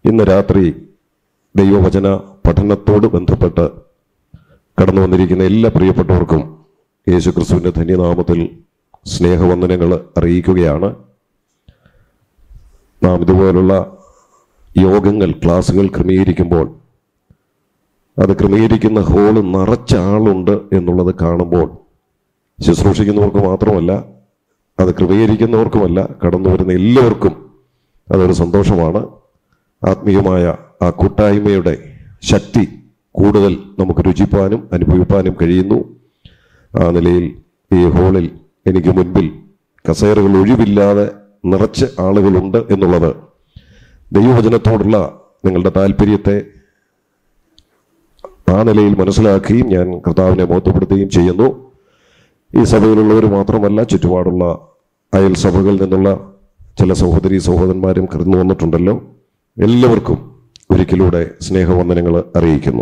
ഇന്ന് രാത്രി ദൈവവചന പഠനത്തോട് ബന്ധപ്പെട്ട് കടന്നു വന്നിരിക്കുന്ന എല്ലാ പ്രിയപ്പെട്ടവർക്കും യേശു ക്രിസ്തുവിൻ്റെ ധന്യനാമത്തിൽ സ്നേഹവന്ദനങ്ങൾ അറിയിക്കുകയാണ് നാം ഇതുപോലുള്ള യോഗങ്ങൾ ക്ലാസ്സുകൾ ക്രമീകരിക്കുമ്പോൾ അത് ക്രമീകരിക്കുന്ന ഹോള് നിറച്ച ആളുണ്ട് എന്നുള്ളത് കാണുമ്പോൾ ശുശ്രൂഷിക്കുന്നവർക്ക് മാത്രമല്ല അത് ക്രമീകരിക്കുന്നവർക്കുമല്ല കടന്നു വരുന്ന എല്ലാവർക്കും അതൊരു സന്തോഷമാണ് ആത്മീയമായ ആ കൂട്ടായ്മയുടെ ശക്തി കൂടുതൽ നമുക്ക് രുചിപ്പാനും അനുഭവിപ്പാനും കഴിയുന്നു ആ നിലയിൽ ഈ ഹോളിൽ എനിക്ക് മുൻപിൽ കസേരകൾ ഒഴിവില്ലാതെ നിറച്ച് ആളുകളുണ്ട് എന്നുള്ളത് ദൈവവചനത്തോടുള്ള നിങ്ങളുടെ താല്പര്യത്തെ ആ നിലയിൽ മനസ്സിലാക്കുകയും ഞാൻ കർത്താവിനെ ബോധ്യപ്പെടുത്തുകയും ചെയ്യുന്നു ഈ സഭയിലുള്ളവർ മാത്രമല്ല ചുറ്റുപാടുള്ള അയൽ സഭകളിൽ നിന്നുള്ള ചില സഹോദരി സഹോദരന്മാരും കടന്നു വന്നിട്ടുണ്ടല്ലോ എല്ലാവർക്കും ഒരിക്കലൂടെ സ്നേഹവന്ദനങ്ങൾ അറിയിക്കുന്നു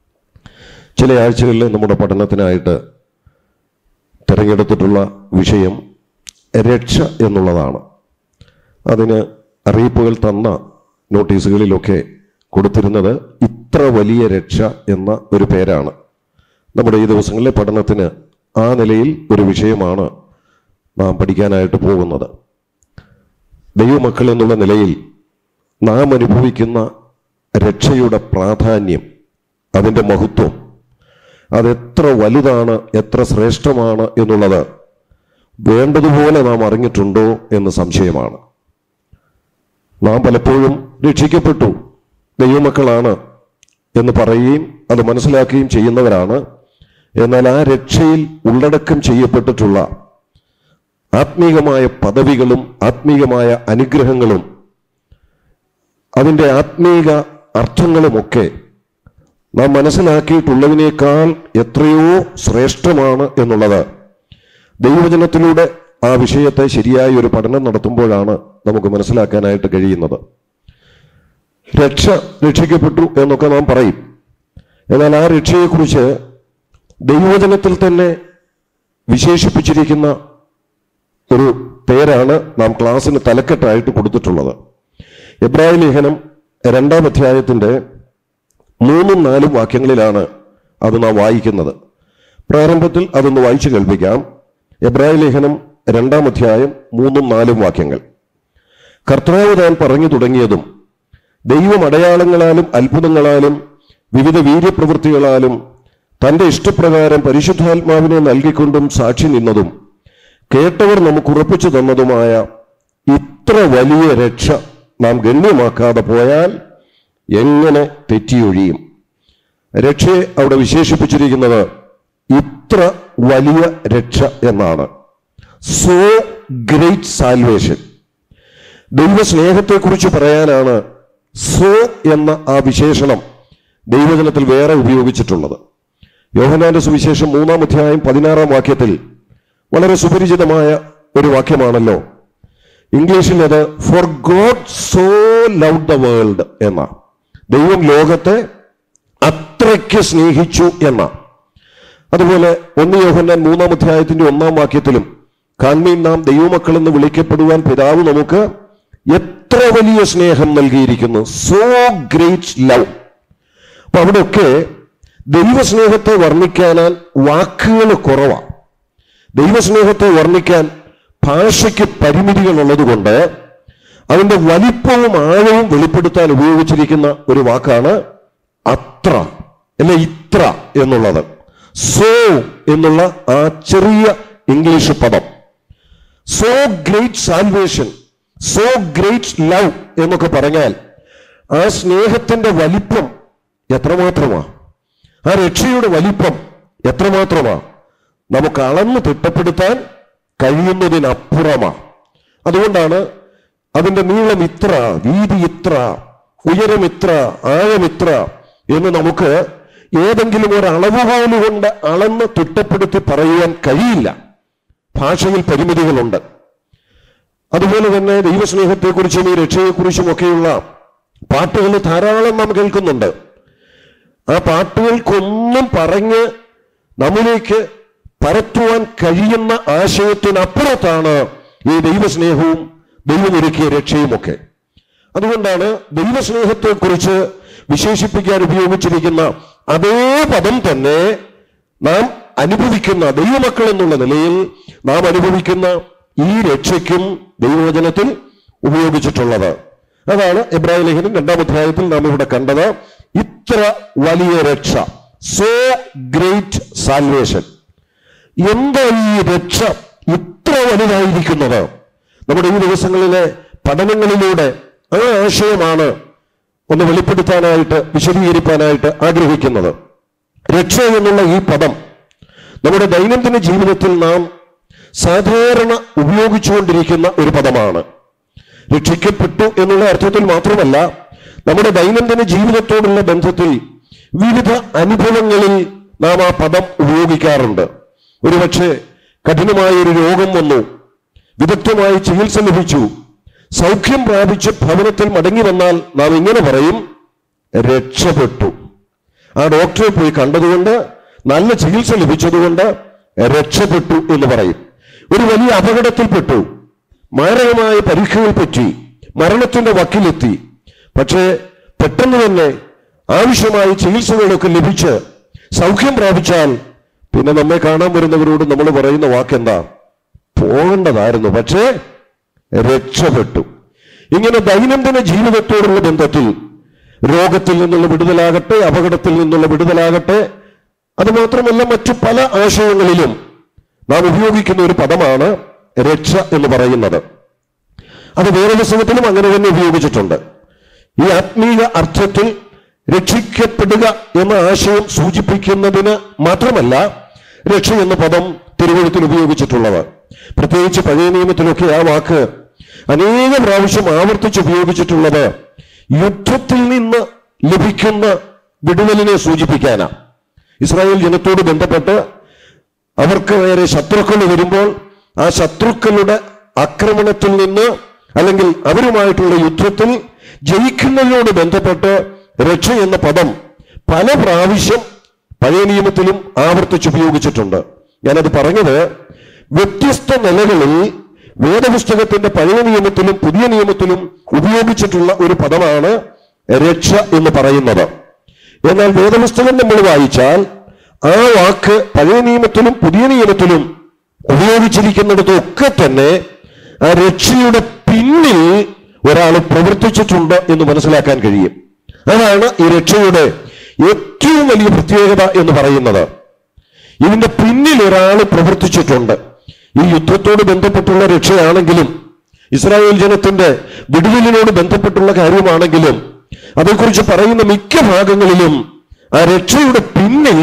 ചില ആഴ്ചകളിൽ നമ്മുടെ പഠനത്തിനായിട്ട് തിരഞ്ഞെടുത്തിട്ടുള്ള വിഷയം രക്ഷ എന്നുള്ളതാണ് അതിന് അറിയിപ്പുകൾ തന്ന നോട്ടീസുകളിലൊക്കെ കൊടുത്തിരുന്നത് ഇത്ര വലിയ രക്ഷ എന്ന ഒരു പേരാണ് നമ്മുടെ ഈ ദിവസങ്ങളിലെ പഠനത്തിന് ആ നിലയിൽ ഒരു വിഷയമാണ് നാം പഠിക്കാനായിട്ട് പോകുന്നത് ദൈവമക്കൾ എന്നുള്ള നിലയിൽ നാം അനുഭവിക്കുന്ന രക്ഷയുടെ പ്രാധാന്യം അതിൻ്റെ മഹത്വം അതെത്ര വലുതാണ് എത്ര ശ്രേഷ്ഠമാണ് എന്നുള്ളത് വേണ്ടതുപോലെ നാം അറിഞ്ഞിട്ടുണ്ടോ എന്ന് സംശയമാണ് നാം പലപ്പോഴും രക്ഷിക്കപ്പെട്ടു ദൈവമക്കളാണ് എന്ന് പറയുകയും അത് മനസ്സിലാക്കുകയും ചെയ്യുന്നവരാണ് എന്നാൽ ആ രക്ഷയിൽ ഉള്ളടക്കം ചെയ്യപ്പെട്ടിട്ടുള്ള ആത്മീകമായ പദവികളും ആത്മീകമായ അനുഗ്രഹങ്ങളും അതിൻ്റെ ആത്മീക അർത്ഥങ്ങളുമൊക്കെ നാം മനസ്സിലാക്കിയിട്ടുള്ളതിനേക്കാൾ എത്രയോ ശ്രേഷ്ഠമാണ് എന്നുള്ളത് ദൈവവചനത്തിലൂടെ ആ വിഷയത്തെ ശരിയായ ഒരു പഠനം നടത്തുമ്പോഴാണ് നമുക്ക് മനസ്സിലാക്കാനായിട്ട് കഴിയുന്നത് രക്ഷ രക്ഷിക്കപ്പെട്ടു എന്നൊക്കെ നാം പറയും എന്നാൽ ആ രക്ഷയെക്കുറിച്ച് ദൈവവചനത്തിൽ തന്നെ വിശേഷിപ്പിച്ചിരിക്കുന്ന ഒരു പേരാണ് നാം ക്ലാസ്സിന് തലക്കെട്ടായിട്ട് കൊടുത്തിട്ടുള്ളത് എബ്രായ ലേഖനം രണ്ടാം അധ്യായത്തിന്റെ മൂന്നും നാലും വാക്യങ്ങളിലാണ് അത് നാം വായിക്കുന്നത് പ്രാരംഭത്തിൽ അതൊന്ന് വായിച്ചു കേൾപ്പിക്കാം എബ്രായ ലേഖനം രണ്ടാം അധ്യായം മൂന്നും നാലും വാക്യങ്ങൾ കർത്താവ് താൻ പറഞ്ഞു തുടങ്ങിയതും ദൈവം അടയാളങ്ങളാലും അത്ഭുതങ്ങളാലും വിവിധ വീര്യപ്രവൃത്തികളാലും തന്റെ ഇഷ്ടപ്രകാരം പരിശുദ്ധാത്മാവിനെ നൽകിക്കൊണ്ടും സാക്ഷി നിന്നതും കേട്ടവർ നമുക്ക് ഉറപ്പിച്ചു തന്നതുമായ ഇത്ര വലിയ രക്ഷ നാം ഗണ്യമാക്കാതെ പോയാൽ എങ്ങനെ തെറ്റിയൊഴിയും രക്ഷയെ അവിടെ വിശേഷിപ്പിച്ചിരിക്കുന്നത് ഇത്ര വലിയ രക്ഷ എന്നാണ് സോ ഗ്രേറ്റ് സാൽവേഷൻ ദൈവസ്നേഹത്തെക്കുറിച്ച് പറയാനാണ് സോ എന്ന ആ വിശേഷണം ദൈവജനത്തിൽ വേറെ ഉപയോഗിച്ചിട്ടുള്ളത് യോഹനാന്റെ സുവിശേഷം മൂന്നാം അധ്യായം പതിനാറാം വാക്യത്തിൽ വളരെ സുപരിചിതമായ ഒരു വാക്യമാണല്ലോ ഇംഗ്ലീഷിൽ അത് for God so love the world എന്ന ദൈവം ലോകത്തെ അത്രയ്ക്ക് സ്നേഹിച്ചു എന്ന അതുപോലെ ഒന്ന് യോഹന്നാൻ മൂന്നാം അധ്യായത്തിന്റെ ഒന്നാം വാക്യത്തിലും കാൺമീൻ നാം ദൈവമക്കൾ എന്ന് വിളിക്കപ്പെടുവാൻ പിതാവ് നമുക്ക് എത്ര വലിയ സ്നേഹം നൽകിയിരിക്കുന്നു സോ ഗ്രേറ്റ് ലവ് അപ്പൊ അവിടെയൊക്കെ ദൈവസ്നേഹത്തെ വർണ്ണിക്കാനാൽ വാക്കുകൾ കുറവാണ് ദൈവസ്നേഹത്തെ വർണ്ണിക്കാൻ ഭാഷയ്ക്ക് പരിമിതികൾ ഉള്ളതുകൊണ്ട് അതിന്റെ വലിപ്പവും ആഴവും വെളിപ്പെടുത്താൻ ഉപയോഗിച്ചിരിക്കുന്ന ഒരു വാക്കാണ് അത്ര അല്ലെ ഇത്ര എന്നുള്ളത് സോ എന്നുള്ള ആ ചെറിയ ഇംഗ്ലീഷ് പദം so great salvation so great love എന്നൊക്കെ പറഞ്ഞാൽ ആ സ്നേഹത്തിന്റെ വലിപ്പം എത്രമാത്രമാ ആ രക്ഷയുടെ വലിപ്പം എത്രമാത്രമാ നമുക്ക് അളന്ന് തിട്ടപ്പെടുത്താൻ കഴിയുന്നതിനപ്പുറമാ അതുകൊണ്ടാണ് അതിന്റെ നീളം ഇത്ര വീതി ഇത്ര ഉയരം ഇത്ര ആഴം ഇത്ര എന്ന് നമുക്ക് ഏതെങ്കിലും ഒരു അളവുകോല് കൊണ്ട് അളന്ന് തിട്ടപ്പെടുത്തി പറയുവാൻ കഴിയില്ല ഭാഷയിൽ പരിമിതികളുണ്ട് അതുപോലെ തന്നെ ദൈവസ്നേഹത്തെക്കുറിച്ചും ഈ രക്ഷയെക്കുറിച്ചും ഒക്കെയുള്ള പാട്ടുകൾ ധാരാളം നാം കേൾക്കുന്നുണ്ട് ആ പാട്ടുകൾക്കൊന്നും പറഞ്ഞ് നമ്മിലേക്ക് പരത്തുവാൻ കഴിയുന്ന ആശയത്തിനപ്പുറത്താണ് ഈ ദൈവസ്നേഹവും ദൈവമൊരുക്കിയ രക്ഷയുമൊക്കെ അതുകൊണ്ടാണ് ദൈവസ്നേഹത്തെക്കുറിച്ച് വിശേഷിപ്പിക്കാൻ ഉപയോഗിച്ചിരിക്കുന്ന അതേ പദം തന്നെ നാം അനുഭവിക്കുന്ന ദൈവമക്കൾ എന്നുള്ള നിലയിൽ നാം അനുഭവിക്കുന്ന ഈ രക്ഷയ്ക്കും ദൈവവചനത്തിൽ ഉപയോഗിച്ചിട്ടുള്ളത് അതാണ് എബ്രാഹിം ലേഖനം രണ്ടാം അധ്യായത്തിൽ നാം ഇവിടെ കണ്ടത് ഇത്ര വലിയ രക്ഷ സോ ഗ്രേറ്റ് സാൽവേഷൻ എന്താ ഈ രക്ഷ ഇത്ര വലുതായിരിക്കുന്നത് നമ്മുടെ ഈ ദിവസങ്ങളിലെ പഠനങ്ങളിലൂടെ ആ ആശയമാണ് ഒന്ന് വെളിപ്പെടുത്താനായിട്ട് വിശദീകരിക്കാനായിട്ട് ആഗ്രഹിക്കുന്നത് രക്ഷ എന്നുള്ള ഈ പദം നമ്മുടെ ദൈനംദിന ജീവിതത്തിൽ നാം സാധാരണ ഉപയോഗിച്ചുകൊണ്ടിരിക്കുന്ന ഒരു പദമാണ് രക്ഷിക്കപ്പെട്ടു എന്നുള്ള അർത്ഥത്തിൽ മാത്രമല്ല നമ്മുടെ ദൈനംദിന ജീവിതത്തോടുള്ള ബന്ധത്തിൽ വിവിധ അനുഭവങ്ങളിൽ നാം ആ പദം ഉപയോഗിക്കാറുണ്ട് ഒരുപക്ഷെ കഠിനമായ ഒരു രോഗം വന്നു വിദഗ്ധമായി ചികിത്സ ലഭിച്ചു സൗഖ്യം പ്രാപിച്ച് ഭവനത്തിൽ മടങ്ങി വന്നാൽ നാം ഇങ്ങനെ പറയും രക്ഷപ്പെട്ടു ആ ഡോക്ടറെ പോയി കണ്ടതുകൊണ്ട് നല്ല ചികിത്സ ലഭിച്ചതുകൊണ്ട് രക്ഷപ്പെട്ടു എന്ന് പറയും ഒരു വലിയ അപകടത്തിൽപ്പെട്ടു മാരകമായ പരീക്ഷകൾ പറ്റി മരണത്തിന്റെ വക്കിലെത്തി പക്ഷേ പെട്ടെന്ന് തന്നെ ആവശ്യമായ ചികിത്സകളൊക്കെ ലഭിച്ച് സൗഖ്യം പ്രാപിച്ചാൽ പിന്നെ നമ്മെ കാണാൻ വരുന്നവരോട് നമ്മൾ പറയുന്ന വാക്കെന്താ പോകേണ്ടതായിരുന്നു പക്ഷേ രക്ഷപ്പെട്ടു ഇങ്ങനെ ദൈനംദിന ജീവിതത്തോടുള്ള ബന്ധത്തിൽ രോഗത്തിൽ നിന്നുള്ള വിടുതലാകട്ടെ അപകടത്തിൽ നിന്നുള്ള വിടുതലാകട്ടെ അത് മാത്രമല്ല മറ്റു പല ആശയങ്ങളിലും നാം ഉപയോഗിക്കുന്ന ഒരു പദമാണ് രക്ഷ എന്ന് പറയുന്നത് അത് വേറെ പുസ്തകത്തിലും അങ്ങനെ തന്നെ ഉപയോഗിച്ചിട്ടുണ്ട് ഈ ആത്മീയ അർത്ഥത്തിൽ രക്ഷിക്കപ്പെടുക എന്ന ആശയം സൂചിപ്പിക്കുന്നതിന് മാത്രമല്ല രക്ഷ എന്ന പദം തിരുവഴുത്തിൽ ഉപയോഗിച്ചിട്ടുള്ളത് പ്രത്യേകിച്ച് പഴയ നിയമത്തിലൊക്കെ ആ വാക്ക് അനേക പ്രാവശ്യം ആവർത്തിച്ച് ഉപയോഗിച്ചിട്ടുള്ളത് യുദ്ധത്തിൽ നിന്ന് ലഭിക്കുന്ന വിടുതലിനെ സൂചിപ്പിക്കാനാ ഇസ്രായേൽ ജനത്തോട് ബന്ധപ്പെട്ട് അവർക്ക് നേരെ ശത്രുക്കൾ വരുമ്പോൾ ആ ശത്രുക്കളുടെ ആക്രമണത്തിൽ നിന്ന് അല്ലെങ്കിൽ അവരുമായിട്ടുള്ള യുദ്ധത്തിൽ ജയിക്കുന്നതിനോട് ബന്ധപ്പെട്ട് രക്ഷ എന്ന പദം പല പ്രാവശ്യം പഴയ നിയമത്തിലും ആവർത്തിച്ച് ഉപയോഗിച്ചിട്ടുണ്ട് ഞാനത് പറഞ്ഞത് വ്യത്യസ്ത നിലകളിൽ വേദപുസ്തകത്തിന്റെ പഴയ നിയമത്തിലും പുതിയ നിയമത്തിലും ഉപയോഗിച്ചിട്ടുള്ള ഒരു പദമാണ് രക്ഷ എന്ന് പറയുന്നത് എന്നാൽ വേദപുസ്തകം നമ്മൾ വായിച്ചാൽ ആ വാക്ക് പഴയ നിയമത്തിലും പുതിയ നിയമത്തിലും ഉപയോഗിച്ചിരിക്കുന്നിടത്തൊക്കെ തന്നെ ആ രക്ഷയുടെ പിന്നിൽ ഒരാൾ പ്രവർത്തിച്ചിട്ടുണ്ട് എന്ന് മനസ്സിലാക്കാൻ കഴിയും അതാണ് ഈ രക്ഷയുടെ ഏറ്റവും വലിയ പ്രത്യേകത എന്ന് പറയുന്നത് ഇതിന്റെ പിന്നിൽ ഒരാൾ പ്രവർത്തിച്ചിട്ടുണ്ട് ഈ യുദ്ധത്തോട് ബന്ധപ്പെട്ടുള്ള രക്ഷയാണെങ്കിലും ഇസ്രായേൽ ജനത്തിന്റെ വിടുതലിനോട് ബന്ധപ്പെട്ടുള്ള കാര്യമാണെങ്കിലും അതേക്കുറിച്ച് പറയുന്ന മിക്ക ഭാഗങ്ങളിലും ആ രക്ഷയുടെ പിന്നിൽ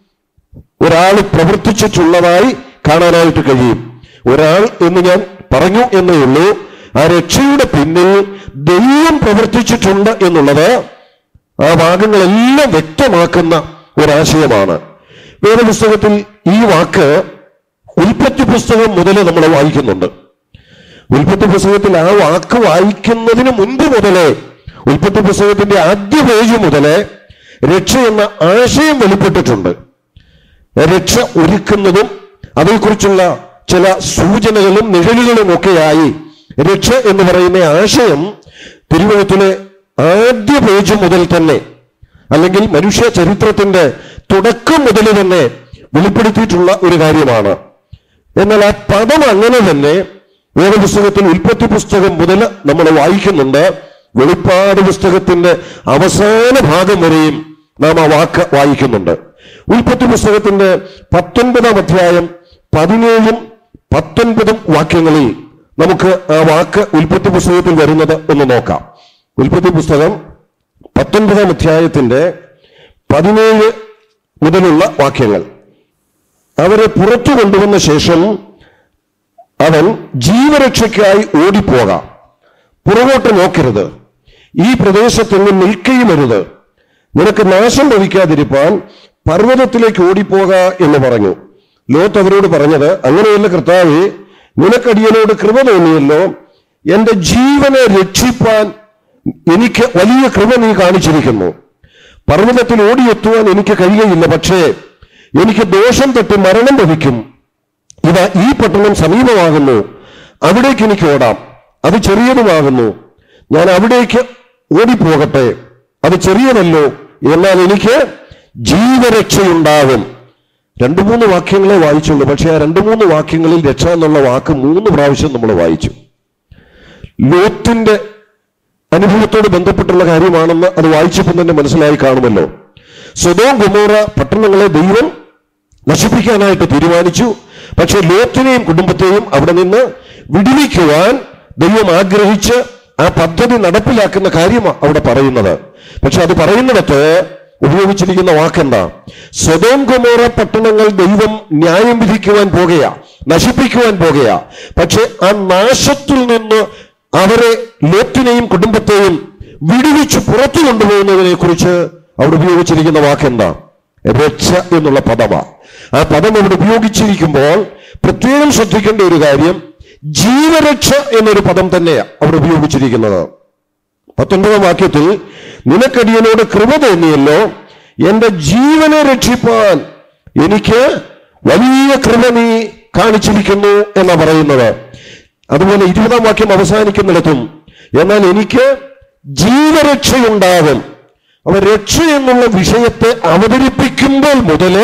ഒരാൾ പ്രവർത്തിച്ചിട്ടുള്ളതായി കാണാനായിട്ട് കഴിയും ഒരാൾ എന്ന് ഞാൻ പറഞ്ഞു എന്നേ ഉള്ളൂ ആ രക്ഷയുടെ പിന്നിൽ ദൈവം പ്രവർത്തിച്ചിട്ടുണ്ട് എന്നുള്ളത് ആ ഭാഗങ്ങളെല്ലാം വ്യക്തമാക്കുന്ന ഒരാശയമാണ് വേദപുസ്തകത്തിൽ ഈ വാക്ക് ഉൽപ്പത്തി പുസ്തകം മുതൽ നമ്മൾ വായിക്കുന്നുണ്ട് ഉൽപ്പത്തി പുസ്തകത്തിൽ ആ വാക്ക് വായിക്കുന്നതിന് മുൻപ് മുതലേ ഉൽപ്പത്തി പുസ്തകത്തിന്റെ ആദ്യ പേജ് മുതലേ രക്ഷ എന്ന ആശയം വെളിപ്പെട്ടിട്ടുണ്ട് രക്ഷ ഒരുക്കുന്നതും അതേക്കുറിച്ചുള്ള ചില സൂചനകളും നിഴലുകളും ഒക്കെയായി രക്ഷ എന്ന് പറയുന്ന ആശയം തിരുവഴുത്തിലെ ആദ്യ പേജ് മുതൽ തന്നെ അല്ലെങ്കിൽ മനുഷ്യ ചരിത്രത്തിന്റെ തുടക്കം മുതൽ തന്നെ വെളിപ്പെടുത്തിയിട്ടുള്ള ഒരു കാര്യമാണ് എന്നാൽ ആ പദം അങ്ങനെ തന്നെ വേദപുസ്തകത്തിൽ ഉൽപ്പത്തി പുസ്തകം മുതൽ നമ്മൾ വായിക്കുന്നുണ്ട് വെളിപ്പാട് പുസ്തകത്തിന്റെ അവസാന ഭാഗം വരെയും നാം ആ വാക്ക് വായിക്കുന്നുണ്ട് ഉൽപ്പത്തി പുസ്തകത്തിന്റെ പത്തൊൻപതാം അധ്യായം പതിനേഴും പത്തൊൻപതും വാക്യങ്ങളിൽ നമുക്ക് ആ വാക്ക് ഉൽപ്പത്തി പുസ്തകത്തിൽ വരുന്നത് ഒന്ന് നോക്കാം ഉൽപ്പത്തി പുസ്തകം പത്തൊൻപതാം അധ്യായത്തിന്റെ പതിനേഴ് മുതലുള്ള വാക്യങ്ങൾ അവരെ പുറത്തു കൊണ്ടുവന്ന ശേഷം അവൻ ജീവരക്ഷയ്ക്കായി ഓടിപ്പോകാം പുറകോട്ട് നോക്കരുത് ഈ പ്രദേശത്തെങ്ങും നിൽക്കുകയുമരുത് നിനക്ക് നാശം ഭവിക്കാതിരിപ്പാൻ പർവ്വതത്തിലേക്ക് ഓടിപ്പോക എന്ന് പറഞ്ഞു ലോത്ത് അവരോട് പറഞ്ഞത് അങ്ങനെയല്ല കർത്താവെ നിനക്കടിയനോട് കൃപ തോന്നിയല്ലോ എന്റെ ജീവനെ രക്ഷിപ്പാൻ എനിക്ക് വലിയ കൃപ നീ കാണിച്ചിരിക്കുന്നു പർവ്വതത്തിൽ ഓടിയെത്തുവാൻ എനിക്ക് കഴിയുകയില്ല പക്ഷേ എനിക്ക് ദോഷം തട്ടി മരണം ഭവിക്കും ഇതാ ഈ പട്ടണം സമീപമാകുന്നു അവിടേക്ക് എനിക്ക് ഓടാം അത് ചെറിയതുമാകുന്നു ഞാൻ അവിടേക്ക് ഓടിപ്പോകട്ടെ അത് ചെറിയതല്ലോ എന്നാൽ എനിക്ക് ജീവരക്ഷയുണ്ടാകും രണ്ടു മൂന്ന് വാക്യങ്ങളെ വായിച്ചുള്ളൂ പക്ഷെ ആ രണ്ടു മൂന്ന് വാക്യങ്ങളിൽ രക്ഷ എന്നുള്ള വാക്ക് മൂന്ന് പ്രാവശ്യം നമ്മൾ വായിച്ചു ലോത്തിന്റെ അനുഭവത്തോട് ബന്ധപ്പെട്ടുള്ള കാര്യമാണെന്ന് അത് വായിച്ചപ്പോൾ തന്നെ മനസ്സിലായി കാണുമല്ലോ സ്വതവും ഗുമോറ പട്ടണങ്ങളെ ദൈവം നശിപ്പിക്കാനായിട്ട് തീരുമാനിച്ചു പക്ഷെ ലോത്തിനെയും കുടുംബത്തെയും അവിടെ നിന്ന് വിടുവിക്കുവാൻ ദൈവം ആഗ്രഹിച്ച് ആ പദ്ധതി നടപ്പിലാക്കുന്ന കാര്യമാണ് അവിടെ പറയുന്നത് പക്ഷെ അത് പറയുന്നിടത്ത് ഉപയോഗിച്ചിരിക്കുന്ന വാക്കെന്താ സ്വതോം ഗുമോറ പട്ടണങ്ങൾ ദൈവം ന്യായം വിധിക്കുവാൻ പോകുകയാ നശിപ്പിക്കുവാൻ പോകുകയാ പക്ഷെ ആ നാശത്തിൽ നിന്ന് അവരെ ലോത്തിനെയും കുടുംബത്തെയും വിടുവിച്ച് പുറത്തു കൊണ്ടുപോകുന്നതിനെ കുറിച്ച് അവിടെ ഉപയോഗിച്ചിരിക്കുന്ന വാക്കെന്താ രക്ഷ എന്നുള്ള പദമാ ആ പദം അവിടെ ഉപയോഗിച്ചിരിക്കുമ്പോൾ പ്രത്യേകം ശ്രദ്ധിക്കേണ്ട ഒരു കാര്യം ജീവരക്ഷ എന്നൊരു പദം തന്നെയാണ് അവിടെ ഉപയോഗിച്ചിരിക്കുന്നത് പത്തൊൻപതാം വാക്യത്തിൽ നിനക്കടിയനോട് കൃപ തോന്നിയല്ലോ എന്റെ ജീവനെ രക്ഷിപ്പാൻ എനിക്ക് വലിയ കൃപ നീ കാണിച്ചിരിക്കുന്നു എന്നാ പറയുന്നത് അതുപോലെ ഇരുപതാം വാക്യം അവസാനിക്കുന്നിടത്തും എന്നാൽ എനിക്ക് ജീവരക്ഷയുണ്ടാകും അവ രക്ഷ എന്നുള്ള വിഷയത്തെ അവതരിപ്പിക്കുമ്പോൾ മുതല്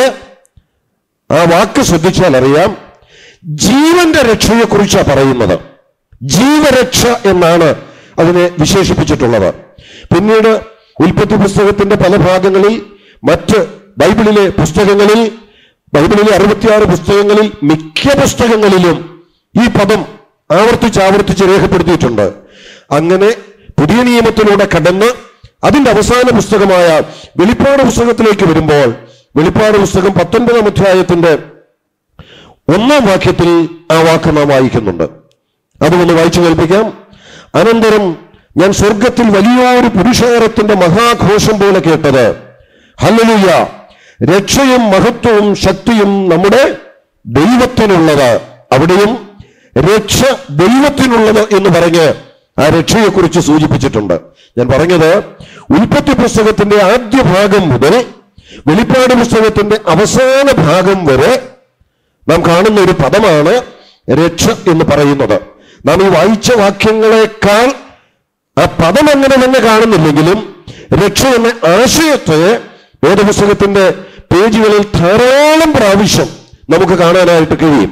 ആ വാക്ക് ശ്രദ്ധിച്ചാൽ അറിയാം ജീവന്റെ രക്ഷയെക്കുറിച്ചാണ് പറയുന്നത് ജീവരക്ഷ എന്നാണ് അതിനെ വിശേഷിപ്പിച്ചിട്ടുള്ളത് പിന്നീട് ഉൽപ്പത്തി പുസ്തകത്തിന്റെ പല ഭാഗങ്ങളിൽ മറ്റ് ബൈബിളിലെ പുസ്തകങ്ങളിൽ ബൈബിളിലെ അറുപത്തിയാറ് പുസ്തകങ്ങളിൽ മിക്ക പുസ്തകങ്ങളിലും ഈ പദം ആവർത്തിച്ച് ആവർത്തിച്ച് രേഖപ്പെടുത്തിയിട്ടുണ്ട് അങ്ങനെ പുതിയ നിയമത്തിലൂടെ കടന്ന് അതിന്റെ അവസാന പുസ്തകമായ വെളിപ്പാട് പുസ്തകത്തിലേക്ക് വരുമ്പോൾ വെളിപ്പാട് പുസ്തകം പത്തൊൻപതാം അധ്യായത്തിന്റെ ഒന്നാം വാക്യത്തിൽ ആ വാക്ക് നാം വായിക്കുന്നുണ്ട് അതുകൊണ്ട് വായിച്ചു കേൾപ്പിക്കാം അനന്തരം ഞാൻ സ്വർഗത്തിൽ വലിയൊരു പുരുഷാരത്തിന്റെ മഹാഘോഷം പോലെ കേട്ടത് ഹല്ലേലൂയ രക്ഷയും മഹത്വവും ശക്തിയും നമ്മുടെ ദൈവത്തിനുള്ളത് അവിടെയും രക്ഷ ദൈവത്തിനുള്ളത് എന്ന് പറഞ്ഞ് ആ രക്ഷയെക്കുറിച്ച് സൂചിപ്പിച്ചിട്ടുണ്ട് ഞാൻ പറഞ്ഞത് ഉൽപ്പത്തി പുസ്തകത്തിന്റെ ആദ്യ ഭാഗം മുതൽ വെളിപ്പാട് പുസ്തകത്തിന്റെ അവസാന ഭാഗം വരെ നാം കാണുന്ന ഒരു പദമാണ് രക്ഷ എന്ന് പറയുന്നത് നാം ഈ വായിച്ച വാക്യങ്ങളെക്കാൾ ആ പദം അങ്ങനെ തന്നെ കാണുന്നില്ലെങ്കിലും രക്ഷ എന്ന ആശയത്തെ വേദപുസ്തകത്തിന്റെ പേജുകളിൽ ധാരാളം പ്രാവശ്യം നമുക്ക് കാണാനായിട്ട് കഴിയും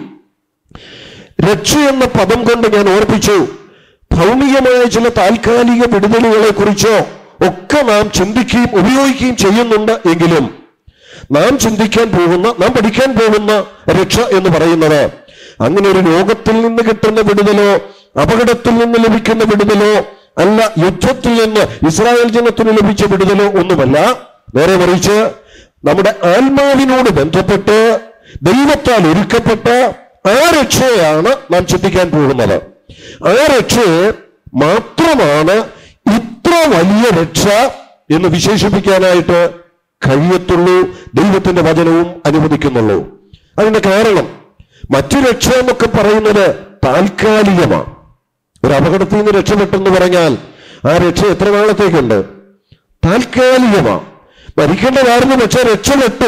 രക്ഷ എന്ന പദം കൊണ്ട് ഞാൻ ഓർപ്പിച്ചു ഭൗമികമായ ചില താൽക്കാലിക വിടുതലുകളെ കുറിച്ചോ ഒക്കെ നാം ചിന്തിക്കുകയും ഉപയോഗിക്കുകയും ചെയ്യുന്നുണ്ട് എങ്കിലും നാം ചിന്തിക്കാൻ പോകുന്ന നാം പഠിക്കാൻ പോകുന്ന രക്ഷ എന്ന് പറയുന്നത് അങ്ങനെ ഒരു ലോകത്തിൽ നിന്ന് കിട്ടുന്ന വിടുതലോ അപകടത്തിൽ നിന്ന് ലഭിക്കുന്ന വിടുതലോ അല്ല യുദ്ധത്തിൽ നിന്ന് ഇസ്രായേൽ ജനത്തിന് ലഭിച്ച വിടുതലോ ഒന്നുമല്ല നേരെ മറിച്ച് നമ്മുടെ ആത്മാവിനോട് ബന്ധപ്പെട്ട് ദൈവത്താൽ ഒരുക്കപ്പെട്ട ആ രക്ഷയാണ് നാം ചിന്തിക്കാൻ പോകുന്നത് ആ രക്ഷയെ മാത്രമാണ് ഇത്ര വലിയ രക്ഷ എന്ന് വിശേഷിപ്പിക്കാനായിട്ട് കഴിയത്തുള്ളൂ ദൈവത്തിന്റെ വചനവും അനുവദിക്കുന്നുള്ളൂ അതിന്റെ കാരണം മറ്റു രക്ഷ എന്നൊക്കെ പറയുന്നത് താൽക്കാലികമാണ് ഒരു അപകടത്തിൽ നിന്ന് രക്ഷപ്പെട്ടെന്ന് പറഞ്ഞാൽ ആ രക്ഷ എത്ര നാളത്തേക്കുണ്ട് താൽക്കാലികമാണ് മരിക്കേണ്ടതായിരുന്നു പക്ഷെ രക്ഷപ്പെട്ടു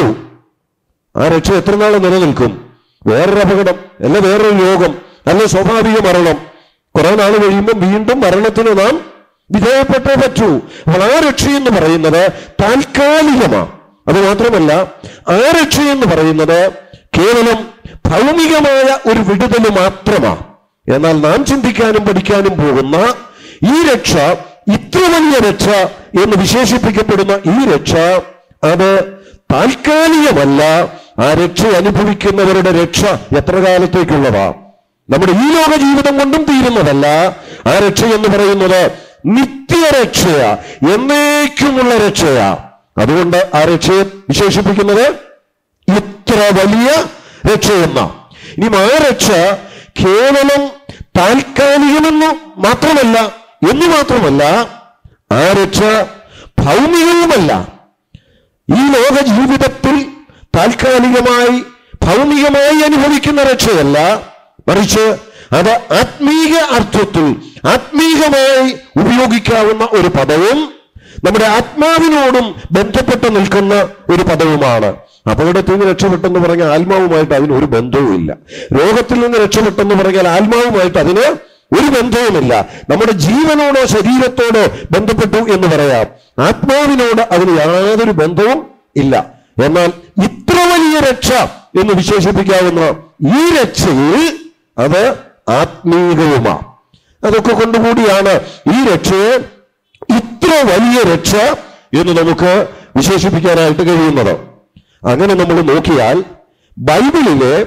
ആ രക്ഷ എത്ര നാൾ നിലനിൽക്കും വേറൊരു അപകടം അല്ല വേറൊരു രോഗം അല്ല സ്വാഭാവിക മരണം കുറെ നാൾ കഴിയുമ്പോൾ വീണ്ടും മരണത്തിന് നാം വിധേയപ്പെട്ടേ പറ്റൂ അപ്പോൾ ആ രക്ഷ എന്ന് പറയുന്നത് താൽക്കാലികമാണ് അത് മാത്രമല്ല ആ രക്ഷ എന്ന് പറയുന്നത് കേവലം ഭൗമികമായ ഒരു വിടുതൽ മാത്രമാണ് എന്നാൽ നാം ചിന്തിക്കാനും പഠിക്കാനും പോകുന്ന ഈ രക്ഷ ഇത്ര വലിയ രക്ഷ എന്ന് വിശേഷിപ്പിക്കപ്പെടുന്ന ഈ രക്ഷ അത് താൽക്കാലികമല്ല ആ രക്ഷ അനുഭവിക്കുന്നവരുടെ രക്ഷ എത്ര കാലത്തേക്കുള്ളതാ നമ്മുടെ ഈ ലോക ജീവിതം കൊണ്ടും തീരുന്നതല്ല ആ രക്ഷ എന്ന് പറയുന്നത് നിത്യരക്ഷയാ എന്നേക്കുമുള്ള രക്ഷയാ അതുകൊണ്ട് ആ രക്ഷയെ വിശേഷിപ്പിക്കുന്നത് ഇത്ര വലിയ രക്ഷയെന്ന ഇനി ആ രക്ഷ കേവലം താൽക്കാലികമെന്ന് മാത്രമല്ല എന്ന് മാത്രമല്ല ആ രക്ഷ ഭൗമികവുമല്ല ഈ ലോക ജീവിതത്തിൽ താൽക്കാലികമായി ഭൗമികമായി അനുഭവിക്കുന്ന രക്ഷയല്ല മറിച്ച് അത് ആത്മീക അർത്ഥത്തിൽ ആത്മീകമായി ഉപയോഗിക്കാവുന്ന ഒരു പദവും നമ്മുടെ ആത്മാവിനോടും ബന്ധപ്പെട്ട് നിൽക്കുന്ന ഒരു പദവുമാണ് അപകടത്തിൽ നിന്ന് രക്ഷപ്പെട്ടെന്ന് പറഞ്ഞാൽ ആത്മാവുമായിട്ട് അതിന് ഒരു ബന്ധവുമില്ല രോഗത്തിൽ നിന്ന് രക്ഷപ്പെട്ടെന്ന് പറഞ്ഞാൽ ആത്മാവുമായിട്ട് അതിന് ഒരു ബന്ധവുമില്ല നമ്മുടെ ജീവനോടോ ശരീരത്തോടോ ബന്ധപ്പെട്ടു എന്ന് പറയാം ആത്മാവിനോട് അതിന് യാതൊരു ബന്ധവും ഇല്ല എന്നാൽ ഇത്ര വലിയ രക്ഷ എന്ന് വിശേഷിപ്പിക്കാവുന്ന ഈ രക്ഷയിൽ അത് ആത്മീകവുമാണ് അതൊക്കെ കൊണ്ടുകൂടിയാണ് ഈ രക്ഷയെ ഇത്ര വലിയ രക്ഷ എന്ന് നമുക്ക് വിശേഷിപ്പിക്കാനായിട്ട് കഴിയുന്നത് അങ്ങനെ നമ്മൾ നോക്കിയാൽ ബൈബിളിലെ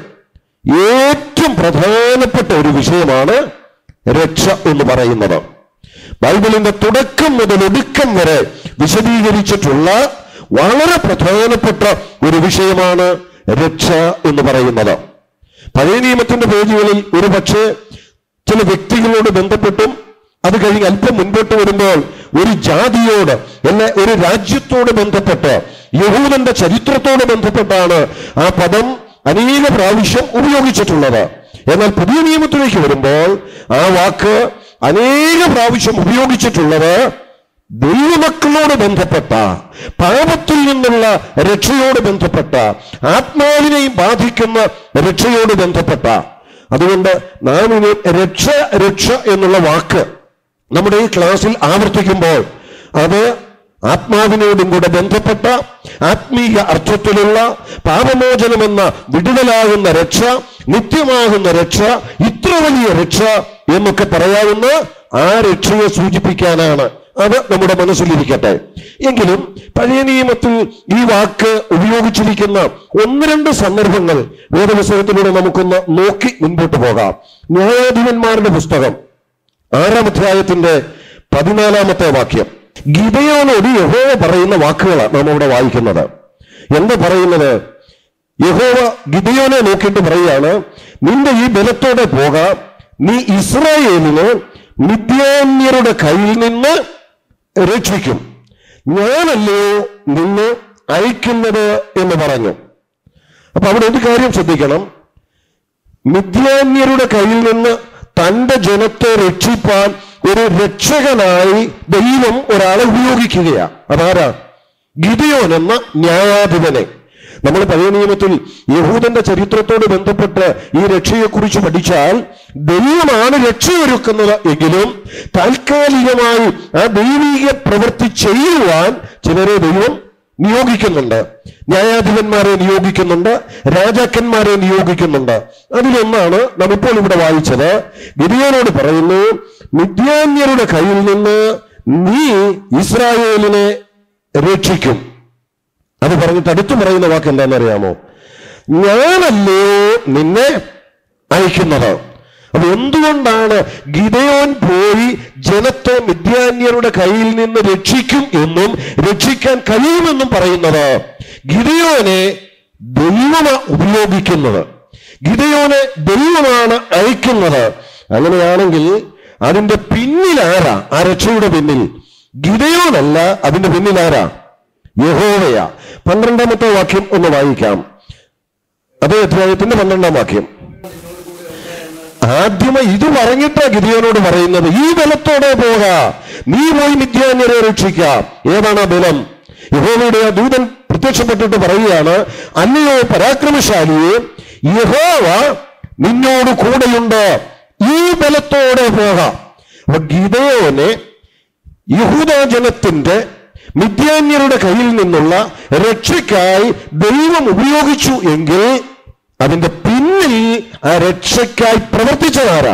ഏറ്റവും പ്രധാനപ്പെട്ട ഒരു വിഷയമാണ് രക്ഷ എന്ന് പറയുന്നത് ബൈബിളിന്റെ തുടക്കം മുതൽ ഒടുക്കം വരെ വിശദീകരിച്ചിട്ടുള്ള വളരെ പ്രധാനപ്പെട്ട ഒരു വിഷയമാണ് രക്ഷ എന്ന് പറയുന്നത് പഴയ നിയമത്തിന്റെ പേജുകളിൽ ഒരു പക്ഷേ ചില വ്യക്തികളോട് ബന്ധപ്പെട്ടും അത് കഴിഞ്ഞ് അല്പം മുൻപോട്ട് വരുമ്പോൾ ഒരു ജാതിയോട് അല്ലെ ഒരു രാജ്യത്തോട് ബന്ധപ്പെട്ട് യഹൂദന്റെ ചരിത്രത്തോട് ബന്ധപ്പെട്ടാണ് ആ പദം അനേക പ്രാവശ്യം ഉപയോഗിച്ചിട്ടുള്ളത് എന്നാൽ പുതിയ നിയമത്തിലേക്ക് വരുമ്പോൾ ആ വാക്ക് അനേക പ്രാവശ്യം ഉപയോഗിച്ചിട്ടുള്ളത് ദൈവമക്കളോട് ബന്ധപ്പെട്ട പാപത്തിൽ നിന്നുള്ള രക്ഷയോട് ബന്ധപ്പെട്ട ആത്മാവിനെയും ബാധിക്കുന്ന രക്ഷയോട് ബന്ധപ്പെട്ട അതുകൊണ്ട് നാം ഇനി രക്ഷ രക്ഷ എന്നുള്ള വാക്ക് നമ്മുടെ ഈ ക്ലാസ്സിൽ ആവർത്തിക്കുമ്പോൾ അത് ആത്മാവിനോടും കൂടെ ബന്ധപ്പെട്ട ആത്മീയ അർത്ഥത്തിലുള്ള പാപമോചനമെന്ന വിടുതലാകുന്ന രക്ഷ നിത്യമാകുന്ന രക്ഷ ഇത്ര വലിയ രക്ഷ എന്നൊക്കെ പറയാവുന്ന ആ രക്ഷയെ സൂചിപ്പിക്കാനാണ് അത് നമ്മുടെ മനസ്സിലിരിക്കട്ടെ എങ്കിലും പഴയ നിയമത്തിൽ ഈ വാക്ക് ഉപയോഗിച്ചിരിക്കുന്ന ഒന്ന് രണ്ട് സന്ദർഭങ്ങൾ വേദപുസ്തകത്തിലൂടെ നമുക്കൊന്ന് നോക്കി മുൻപോട്ട് പോകാം ന്യായാധിപന്മാരുടെ പുസ്തകം ആറാം അധ്യായത്തിന്റെ പതിനാലാമത്തെ വാക്യം ഗിതയോനോട് യഹോവ പറയുന്ന വാക്കുകളാണ് നാം അവിടെ വായിക്കുന്നത് എന്താ പറയുന്നത് യഹോവ ഗിതയോനെ നോക്കിയിട്ട് പറയുകയാണ് നിന്റെ ഈ ബലത്തോടെ പോകാം നീ ഇസ്രായേലിന് മിദ്യാന്യരുടെ കയ്യിൽ നിന്ന് രക്ഷിക്കും ഞാനല്ലയോ നിന്നെ അയക്കുന്നത് എന്ന് പറഞ്ഞു അപ്പൊ അവിടെ ഒരു കാര്യം ശ്രദ്ധിക്കണം മിഥ്യാന്യരുടെ കയ്യിൽ നിന്ന് തന്റെ ജനത്തെ രക്ഷിപ്പാൻ ഒരു രക്ഷകനായി ദൈവം ഒരാളെ ഉപയോഗിക്കുകയാണ് അതാരാ ഗിദിയോൻ എന്ന ന്യായാധിപനെ നമ്മൾ പഴയ നിയമത്തിൽ യഹൂദന്റെ ചരിത്രത്തോട് ബന്ധപ്പെട്ട് ഈ രക്ഷയെക്കുറിച്ച് പഠിച്ചാൽ ദൈവമാണ് രക്ഷയൊരുക്കുന്നത് എങ്കിലും താൽക്കാലികമായി ആ ദൈവീക പ്രവൃത്തി ചെയ്യുവാൻ ചിലരെ ദൈവം നിയോഗിക്കുന്നുണ്ട് ന്യായാധിപന്മാരെ നിയോഗിക്കുന്നുണ്ട് രാജാക്കന്മാരെ നിയോഗിക്കുന്നുണ്ട് അതിലൊന്നാണ് നാം ഇപ്പോൾ ഇവിടെ വായിച്ചത് ഗിരിയനോട് പറയുന്നു മിഥ്യാന്യരുടെ കയ്യിൽ നിന്ന് നീ ഇസ്രായേലിനെ രക്ഷിക്കും അത് പറഞ്ഞിട്ട് അടുത്ത് പറയുന്ന വാക്ക് എന്താണെന്നറിയാമോ ഞാനല്ലയോ നിന്നെ അയക്കുന്നത് അപ്പൊ എന്തുകൊണ്ടാണ് ഗിതയോൻ പോയി ജനത്തെ മിഥ്യാന്യരുടെ കയ്യിൽ നിന്ന് രക്ഷിക്കും എന്നും രക്ഷിക്കാൻ കഴിയുമെന്നും പറയുന്നത് ഗിതയോനെ ദൈവമ ഉപയോഗിക്കുന്നത് ഗിതയോനെ ദൈവമാണ് അയക്കുന്നത് അങ്ങനെയാണെങ്കിൽ അതിന്റെ പിന്നിൽ ആരാ ആ രക്ഷയുടെ പിന്നിൽ ഗിതയോനല്ല അതിന്റെ പിന്നിൽ ആരാ യഹോവയ പന്ത്രണ്ടാമത്തെ വാക്യം ഒന്ന് വായിക്കാം അതേ അധ്യായത്തിന്റെ പന്ത്രണ്ടാം വാക്യം ആദ്യമേ ഇത് പറഞ്ഞിട്ടാ ഗിരിയോനോട് പറയുന്നത് ഈ ബലത്തോടെ പോക നീ പോയി മിഥ്യാന്യരെ രക്ഷിക്കാം ഏതാണ് ആ ബലം യഹോവയുടെ ആ ദൂതൻ പ്രത്യക്ഷപ്പെട്ടിട്ട് പറയുകയാണ് അല്ലയോ പരാക്രമശാലിയെ യഹോവ നിന്നോട് കൂടെയുണ്ട് ഈ ബലത്തോടെ പോകാം അപ്പൊ ഗിതയോനെ യഹൂദജനത്തിന്റെ മിഥ്യാന്യരുടെ കയ്യിൽ നിന്നുള്ള രക്ഷയ്ക്കായി ദൈവം ഉപയോഗിച്ചു എങ്കിൽ അതിന്റെ പിന്നിൽ ആ രക്ഷയ്ക്കായി പ്രവർത്തിച്ചതാരാ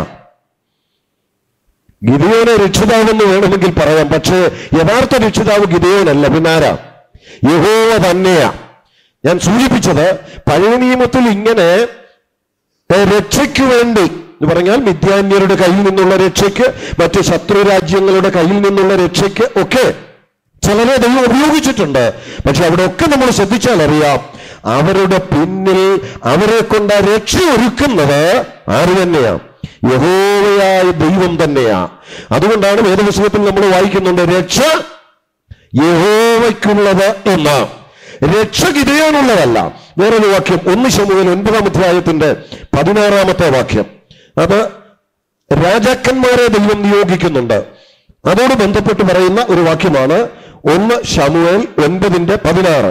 ഗിരിയോനെ രക്ഷിതാവെന്ന് വേണമെങ്കിൽ പറയാം പക്ഷേ യഥാർത്ഥ രക്ഷിതാവ് ഗിരിയോനല്ല പിന്നാരാ യഹോവ തന്നെയാ ഞാൻ സൂചിപ്പിച്ചത് പഴയ നിയമത്തിൽ ഇങ്ങനെ ഏ, രക്ഷയ്ക്ക് വേണ്ടി എന്ന് പറഞ്ഞാൽ മിഥ്യാന്യരുടെ കയ്യിൽ നിന്നുള്ള രക്ഷയ്ക്ക് മറ്റ് ശത്രു രാജ്യങ്ങളുടെ കയ്യിൽ നിന്നുള്ള രക്ഷയ്ക്ക് ഒക്കെ ചിലരെ ദൈവം ഉപയോഗിച്ചിട്ടുണ്ട് പക്ഷെ അവിടെ ഒക്കെ നമ്മൾ ശ്രദ്ധിച്ചാൽ അറിയാം അവരുടെ പിന്നിൽ അവരെ കൊണ്ട് ആ രക്ഷ ഒരുക്കുന്നത് ആര് തന്നെയാ യഹോവയായ ദൈവം തന്നെയാ അതുകൊണ്ടാണ് വേദപുസ്തകത്തിൽ നമ്മൾ വായിക്കുന്നുണ്ട് രക്ഷ യഹോവയ്ക്കുള്ളത് എന്ന് രക്ഷ ഗിതയാനുള്ളതല്ല വേറൊരു വാക്യം ഒന്ന് ശമുവിൽ ഒൻപതാം അധ്യായത്തിന്റെ പതിനാറാമത്തെ വാക്യം അത് രാജാക്കന്മാരെ ദൈവം നിയോഗിക്കുന്നുണ്ട് അതോട് ബന്ധപ്പെട്ട് പറയുന്ന ഒരു വാക്യമാണ് ഒന്ന് ശമുവേൽ ഒൻപതിന്റെ പതിനാറ്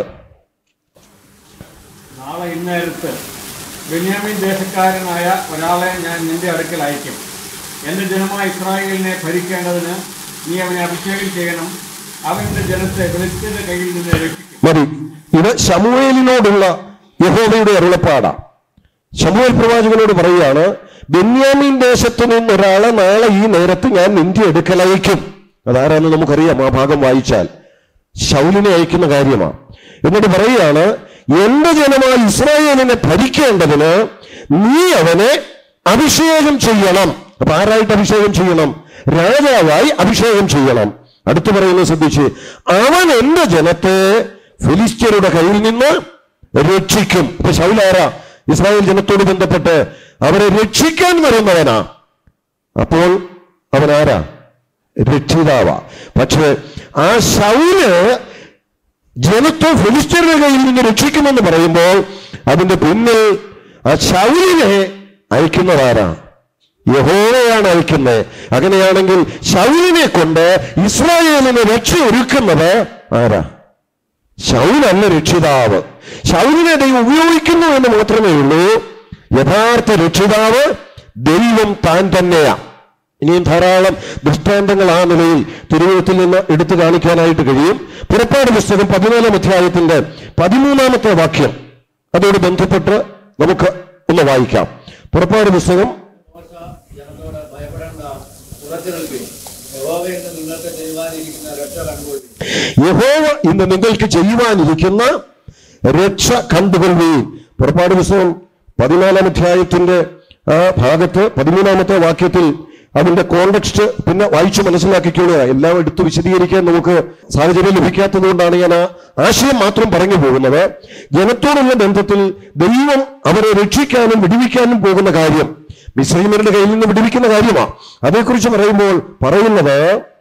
നാളെ ഇന്നേരത്ത് ബെന്യാമിൻ ദേശക്കാരനായ ഒരാളെ ഞാൻ നിന്റെ അടുക്കൽ അയക്കും എന്റെ ജനമായ ഇസ്രായേലിനെ ഭരിക്കേണ്ടതിന് നീ അവനെ അഭിഷേകം ചെയ്യണം അവന്റെ ജനത്തെ വെളുത്തിന്റെ കയ്യിൽ നിന്ന് രക്ഷിക്കും മതി ഇത് ശമുവേലിനോടുള്ള യഹോവയുടെ അരുളപ്പാടാ ശമുവേൽ പ്രവാചകനോട് പറയുകയാണ് ബെന്യാമീൻ ദേശത്ത് നിന്ന് ഒരാളെ നാളെ ഈ നേരത്ത് ഞാൻ നിന്റെ അടുക്കൽ അയക്കും അതാരാന്ന് നമുക്കറിയാം ആ ഭാഗം വായിച്ചാൽ ശൗലിനെ അയക്കുന്ന കാര്യമാണ് എന്നിട്ട് പറയുകയാണ് എന്റെ ജനമായ ഇസ്രായേലിനെ ഭരിക്കേണ്ടതിന് നീ അവനെ അഭിഷേകം ചെയ്യണം അപ്പൊ ആരായിട്ട് അഭിഷേകം ചെയ്യണം രാജാവായി അഭിഷേകം ചെയ്യണം അടുത്ത് പറയുന്നത് ശ്രദ്ധിച്ച് അവൻ എന്റെ ജനത്തെ ഫിലിസ്ത്യരുടെ കയ്യിൽ നിന്ന് രക്ഷിക്കും ഇപ്പൊ ശൗലാരാ ഇസ്രായേൽ ജനത്തോട് ബന്ധപ്പെട്ട് അവരെ രക്ഷിക്കാൻ വരുന്നവനാ അപ്പോൾ അവൻ ആരാ രക്ഷിതാവാ പക്ഷേ ആ ശൗല് ജനത്തെ ഫിലിസ്തീനയുടെ കയ്യിൽ നിന്ന് രക്ഷിക്കുമെന്ന് പറയുമ്പോൾ അതിന്റെ പിന്നിൽ ആ ശൗലിനെ അയക്കുന്നതാരാ യഹോവയാണ് അയക്കുന്നത് അങ്ങനെയാണെങ്കിൽ ശൗലിനെ കൊണ്ട് ഇസ്രായേലിന് രക്ഷ ഒരുക്കുന്നത് ആരാ ശൗലല്ല രക്ഷിതാവ് ശൗലിനെ ദൈവം ഉപയോഗിക്കുന്നു എന്ന് മാത്രമേ ഉള്ളൂ യഥാർത്ഥ രക്ഷിതാവ് ദൈവം താൻ തന്നെയാ ഇനിയും ധാരാളം ദൃഷ്ടാന്തങ്ങൾ ആ നിലയിൽ തിരുവഴുത്തിൽ നിന്ന് എടുത്തു കാണിക്കാനായിട്ട് കഴിയും പുറപ്പാട് പുസ്തകം പതിനാലാം അധ്യായത്തിന്റെ പതിമൂന്നാമത്തെ വാക്യം അതോട് ബന്ധപ്പെട്ട് നമുക്ക് ഒന്ന് വായിക്കാം പുറപ്പാട് പുസ്തകം മോശ ജനത്തോട് ഭയപ്പെടേണ്ട ഉറച്ചു നിൽക്കും യഹോവയെന്ന് നിങ്ങൾക്ക് ചെയ്യുവാനിരിക്കുന്ന രക്ഷ കണ്ടുകൊള്ളും യഹോവ ഇന്ന് നിങ്ങൾക്ക് ചെയ്യുവാനിരിക്കുന്ന രക്ഷ കണ്ടുകൊള്ളുകയും പുറപ്പാട് പുസ്തകം പതിനാലാം അധ്യായത്തിന്റെ ആ ഭാഗത്ത് പതിമൂന്നാമത്തെ വാക്യത്തിൽ അതിന്റെ കോണ്ടക്സ്റ്റ് പിന്നെ വായിച്ചു മനസ്സിലാക്കിക്കൊള്ളുക എല്ലാം എടുത്ത് വിശദീകരിക്കാൻ നമുക്ക് സാഹചര്യം ലഭിക്കാത്തത് കൊണ്ടാണ് ഞാൻ ആ ആശയം മാത്രം പറഞ്ഞു പോകുന്നത് ജനത്തോടുള്ള ബന്ധത്തിൽ ദൈവം അവരെ രക്ഷിക്കാനും വിടുവിക്കാനും പോകുന്ന കാര്യം മിശ്രീമരുടെ കയ്യിൽ നിന്ന് വിടുവിക്കുന്ന കാര്യമാണ് അതേക്കുറിച്ച് പറയുമ്പോൾ പറയുന്നത്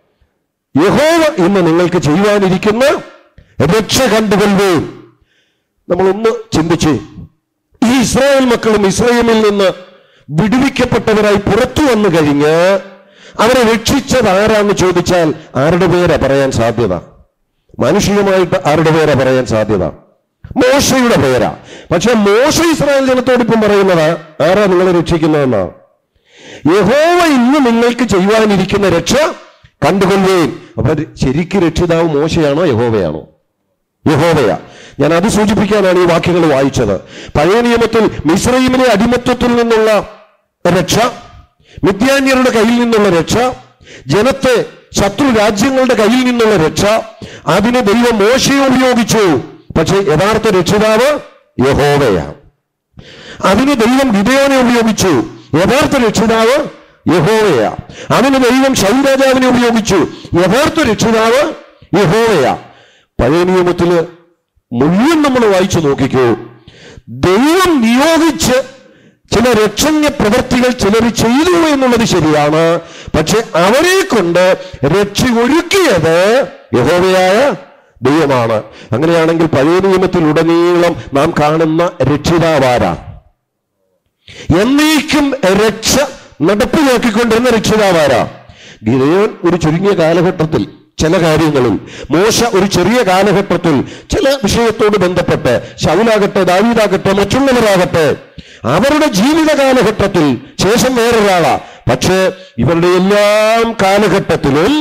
യഹോവ ഇന്ന് നിങ്ങൾക്ക് ചെയ്യുവാനിരിക്കുന്ന രക്ഷ കണ്ടുകൊള്ളുകയും നമ്മളൊന്ന് ചിന്തിച്ച് ഈ ഇസ്രായേൽ മക്കളും ഇസ്രായേലിൽ നിന്ന് വിടുവിക്കപ്പെട്ടവരായി പുറത്തു വന്നു കഴിഞ്ഞ് അവരെ രക്ഷിച്ചത് ആരാന്ന് ചോദിച്ചാൽ ആരുടെ പേരാ പറയാൻ സാധ്യത മാനുഷികമായിട്ട് ആരുടെ പേരാ പറയാൻ സാധ്യത മോശയുടെ പേരാ പക്ഷെ മോശ ഇസ്രായേൽ ജനത്തോട് ഇപ്പം പറയുന്നത് ആരാ നിങ്ങളെ രക്ഷിക്കുന്നതെന്നാ യഹോവ ഇന്ന് നിങ്ങൾക്ക് ചെയ്യുവാനിരിക്കുന്ന രക്ഷ കണ്ടുകൊള്ളുകയും അപ്പൊ ശരിക്ക് രക്ഷിതാവ് മോശയാണോ യഹോവയാണോ യഹോവയ ഞാൻ അത് സൂചിപ്പിക്കാനാണ് ഈ വാക്യങ്ങൾ വായിച്ചത് പഴയ നിയമത്തിൽ മിശ്രൈമിലെ അടിമത്വത്തിൽ നിന്നുള്ള രക്ഷ മിഥ്യാന്യരുടെ കയ്യിൽ നിന്നുള്ള രക്ഷ ജനത്തെ ശത്രു രാജ്യങ്ങളുടെ കയ്യിൽ നിന്നുള്ള രക്ഷ അതിന് ദൈവം മോശയെ ഉപയോഗിച്ചു പക്ഷെ യഥാർത്ഥ രക്ഷിതാവ് യഹോവയാണ് അതിന് ദൈവം ഗിതയോനെ ഉപയോഗിച്ചു യഥാർത്ഥ രക്ഷിതാവ് യഹോവയ അതിന് ദൈവം ശൗരാജാവിനെ ഉപയോഗിച്ചു യഥാർത്ഥ രക്ഷിതാവ് യഹോവയ പഴയ നിയമത്തില് മുഴുവൻ നമ്മൾ വായിച്ചു നോക്കിക്കൂ ദൈവം നിയോഗിച്ച് ചില രക്ഷണ്യ പ്രവർത്തികൾ ചിലർ ചെയ്തു എന്നുള്ളത് ശരിയാണ് പക്ഷെ അവരെ കൊണ്ട് രക്ഷ ഒരുക്കിയത് യഹോവയായ ദൈവമാണ് അങ്ങനെയാണെങ്കിൽ പഴയ നിയമത്തിൽ ഉടനീളം നാം കാണുന്ന രക്ഷിതാവാരാ എന്നേക്കും രക്ഷ നടപ്പിലാക്കിക്കൊണ്ടിരുന്ന രക്ഷിതാവാരാ ഗിരയോൻ ഒരു ചുരുങ്ങിയ കാലഘട്ടത്തിൽ ചില കാര്യങ്ങളിൽ മോശ ഒരു ചെറിയ കാലഘട്ടത്തിൽ ചില വിഷയത്തോട് ബന്ധപ്പെട്ട് ശൗലാകട്ടെ ദാവീദാകട്ടെ മറ്റുള്ളവരാകട്ടെ അവരുടെ ജീവിത കാലഘട്ടത്തിൽ ശേഷം വേറൊരാളാ പക്ഷേ ഇവരുടെ എല്ലാം കാലഘട്ടത്തിലും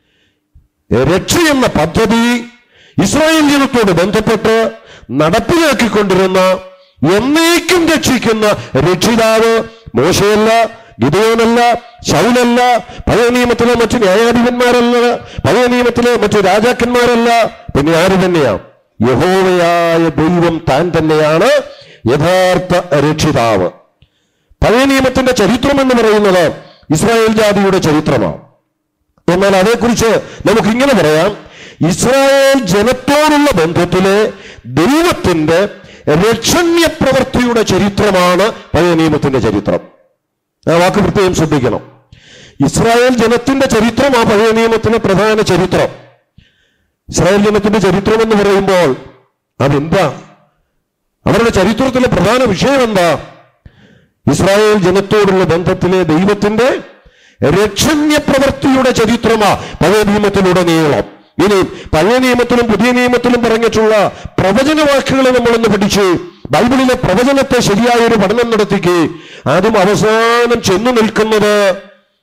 രക്ഷ എന്ന പദ്ധതി ഇസ്രായേൽ ജനത്തോട് ബന്ധപ്പെട്ട് നടപ്പിലാക്കിക്കൊണ്ടിരുന്ന എന്നേക്കും രക്ഷിക്കുന്ന രക്ഷിതാവ് മോശയല്ല ഗിതയോനല്ല ശൗലല്ല പഴയ നിയമത്തിലെ മറ്റു ന്യായാധിപന്മാരല്ല പഴയ നിയമത്തിലെ മറ്റു രാജാക്കന്മാരല്ല പിന്നെ ആര് തന്നെയാ യഹോവയായ ദൈവം താൻ തന്നെയാണ് യഥാർത്ഥ രക്ഷിതാവ് പഴയ നിയമത്തിന്റെ ചരിത്രം എന്ന് പറയുന്നത് ഇസ്രായേൽ ജാതിയുടെ ചരിത്രമാണ് എന്നാൽ അതേക്കുറിച്ച് നമുക്ക് ഇങ്ങനെ പറയാം ഇസ്രായേൽ ജനത്തോടുള്ള ബന്ധത്തിലെ ദൈവത്തിന്റെ രക്ഷണ്യ പ്രവൃത്തിയുടെ ചരിത്രമാണ് പഴയ നിയമത്തിന്റെ ചരിത്രം ആ വാക്ക് പ്രത്യേകം ശ്രദ്ധിക്കണം ഇസ്രായേൽ ജനത്തിന്റെ ചരിത്രം ആ പഴയ നിയമത്തിലെ പ്രധാന ചരിത്രം ഇസ്രായേൽ ജനത്തിന്റെ ചരിത്രം എന്ന് പറയുമ്പോൾ അതെന്താ അവരുടെ ചരിത്രത്തിലെ പ്രധാന വിഷയം എന്താ ഇസ്രായേൽ ജനത്തോടുള്ള ബന്ധത്തിലെ ദൈവത്തിന്റെ രക്ഷണ്യ പ്രവൃത്തിയുടെ ചരിത്രമാ പഴയ നിയമത്തിലുടനീളം ഇനി പഴയ നിയമത്തിലും പുതിയ നിയമത്തിലും പറഞ്ഞിട്ടുള്ള പ്രവചന വാക്കുകൾ നമ്മളൊന്ന് പഠിച്ചു ബൈബിളിലെ പ്രവചനത്തെ ശരിയായ ഒരു പഠനം നടത്തിക്ക് അതും അവസാനം ചെന്നു നിൽക്കുന്നത്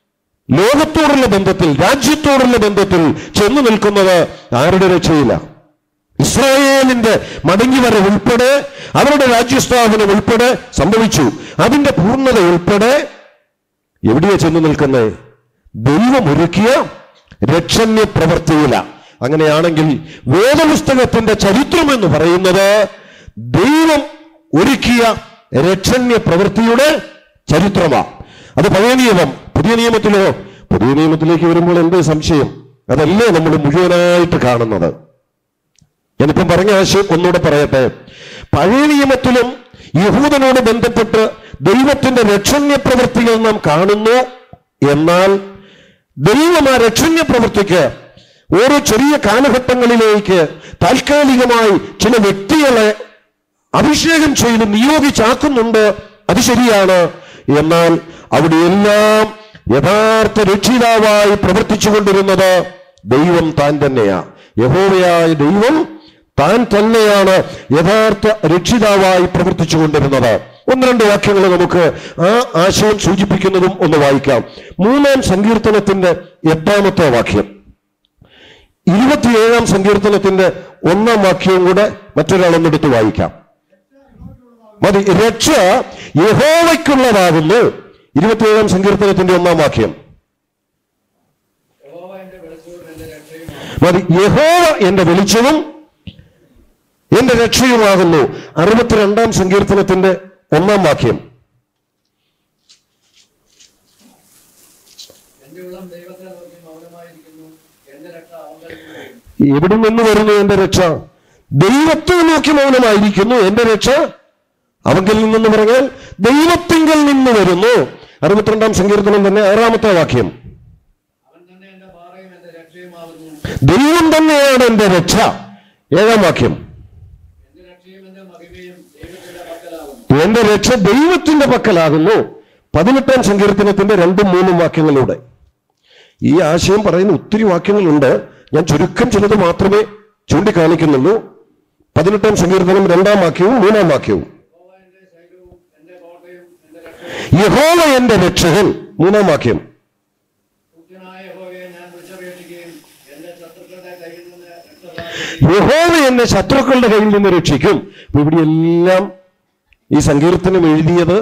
ലോകത്തോടുള്ള ബന്ധത്തിൽ രാജ്യത്തോടുള്ള ബന്ധത്തിൽ ചെന്നു നിൽക്കുന്നത് ആരുടെ രക്ഷയില്ല ഇസ്രായേലിന്റെ മടങ്ങിവരവ് ഉൾപ്പെടെ അവരുടെ രാജ്യസ്ഥാപനം ഉൾപ്പെടെ സംഭവിച്ചു അതിന്റെ പൂർണ്ണത ഉൾപ്പെടെ എവിടെയാ ചെന്നു നിൽക്കുന്നത് ദൈവം ഒരുക്കിയ രക്ഷണ്യ പ്രവൃത്തിയില അങ്ങനെയാണെങ്കിൽ വേദപുസ്തകത്തിന്റെ ചരിത്രം എന്ന് പറയുന്നത് ദൈവം ഒരുക്കിയ രക്ഷണ്യ പ്രവൃത്തിയുടെ ചരിത്രമാണ് അത് പഴയ നിയമം പുതിയ നിയമത്തിലോ പുതിയ നിയമത്തിലേക്ക് വരുമ്പോൾ എന്ത് സംശയം അതല്ലേ നമ്മൾ മുഴുവനായിട്ട് കാണുന്നത് ഞാനിപ്പം പറഞ്ഞ ആശയം ഒന്നുകൂടെ പറയട്ടെ പഴയ നിയമത്തിലും യഹൂദനോട് ബന്ധപ്പെട്ട് ദൈവത്തിന്റെ രക്ഷണ്യ പ്രവൃത്തികൾ നാം കാണുന്നു എന്നാൽ ദൈവം ആ രക്ഷണ്യ പ്രവൃത്തിക്ക് ഓരോ ചെറിയ കാലഘട്ടങ്ങളിലേക്ക് താൽക്കാലികമായി ചില വ്യക്തികളെ അഭിഷേകം ചെയ്ത് നിയോഗിച്ചാക്കുന്നുണ്ട് അത് ശരിയാണ് എന്നാൽ അവിടെയെല്ലാം യഥാർത്ഥ രക്ഷിതാവായി പ്രവർത്തിച്ചു കൊണ്ടിരുന്നത് ദൈവം താൻ തന്നെയാ യഹോവയായ ദൈവം താൻ തന്നെയാണ് യഥാർത്ഥ രക്ഷിതാവായി പ്രവർത്തിച്ചു കൊണ്ടിരുന്നത് ഒന്ന് രണ്ട് വാക്യങ്ങൾ നമുക്ക് ആ ആശയം സൂചിപ്പിക്കുന്നതും ഒന്ന് വായിക്കാം മൂന്നാം സങ്കീർത്തനത്തിന്റെ എട്ടാമത്തെ വാക്യം ഇരുപത്തിയേഴാം സങ്കീർത്തനത്തിന്റെ ഒന്നാം വാക്യവും കൂടെ മറ്റൊരാളൊന്നെടുത്ത് വായിക്കാം മതി രക്ഷ യഹോവയ്ക്കുള്ളതാകുന്നു ഇരുപത്തിയേഴാം സങ്കീർത്തനത്തിന്റെ ഒന്നാം വാക്യം യഹോവ എന്റെ വെളിച്ചവും എന്റെ രക്ഷയുമാണ് മതി യഹോവ എന്റെ വെളിച്ചവും എന്റെ രക്ഷയുമാകുന്നു അറുപത്തിരണ്ടാം സങ്കീർത്തനത്തിന്റെ ഒന്നാം വാക്യം എന്റെ ഉള്ളം ദൈവത്തെ നോക്കി മൗനമായിരിക്കുന്നു എന്റെ രക്ഷ അവന്റെ വരും എവിടെ നിന്ന് വരുന്നു എന്റെ രക്ഷ ദൈവത്തെ നോക്കി മൗനമായിരിക്കുന്നു എന്റെ രക്ഷ അവങ്കിൽ നിന്നെന്ന് പറഞ്ഞാൽ ദൈവത്തിങ്കൽ നിന്ന് വരുന്നു അറുപത്തിരണ്ടാം സങ്കീർത്തനം തന്നെ ആറാമത്തെ വാക്യം അവൻ തന്നെ എന്റെ പാറയും എന്റെ രക്ഷയുമാകുന്നു ദൈവം തന്നെയാണ് എന്റെ രക്ഷ ഏഴാം വാക്യം എന്റെ രക്ഷയും എന്റെ മഹിമയും ദൈവത്തിന്റെ പക്കലാകുന്നു എന്റെ രക്ഷ ദൈവത്തിന്റെ പക്കലാകുന്നു പതിനെട്ടാം സങ്കീർത്തനത്തിന്റെ രണ്ടും മൂന്നും വാക്യങ്ങളിലൂടെ ഈ ആശയം പറയുന്ന ഒത്തിരി വാക്യങ്ങളുണ്ട് ഞാൻ ചുരുക്കം ചിലത് മാത്രമേ ചൂണ്ടിക്കാണിക്കുന്നുള്ളൂ പതിനെട്ടാം സങ്കീർത്തനം രണ്ടാം വാക്യവും മൂന്നാം വാക്യവും യഹോവ എന്റെ ശൈലവും എന്റെ കോട്ടയും എന്റെ രക്ഷയും യഹോവ എന്റെ രക്ഷകൻ മൂന്നാം വാക്യം സൂര്യനായ യഹോവയെ ഞാൻ വിളിച്ചപേക്ഷിക്കുകയും എന്റെ ശത്രുക്കളുടെ കയ്യിൽ നിന്ന് രക്ഷ യഹോവ എന്നെ ശത്രുക്കളുടെ കയ്യിൽ നിന്ന് രക്ഷിക്കും അപ്പൊ ഇവിടെയെല്ലാം ഈ സങ്കീർത്തനം എഴുതിയത്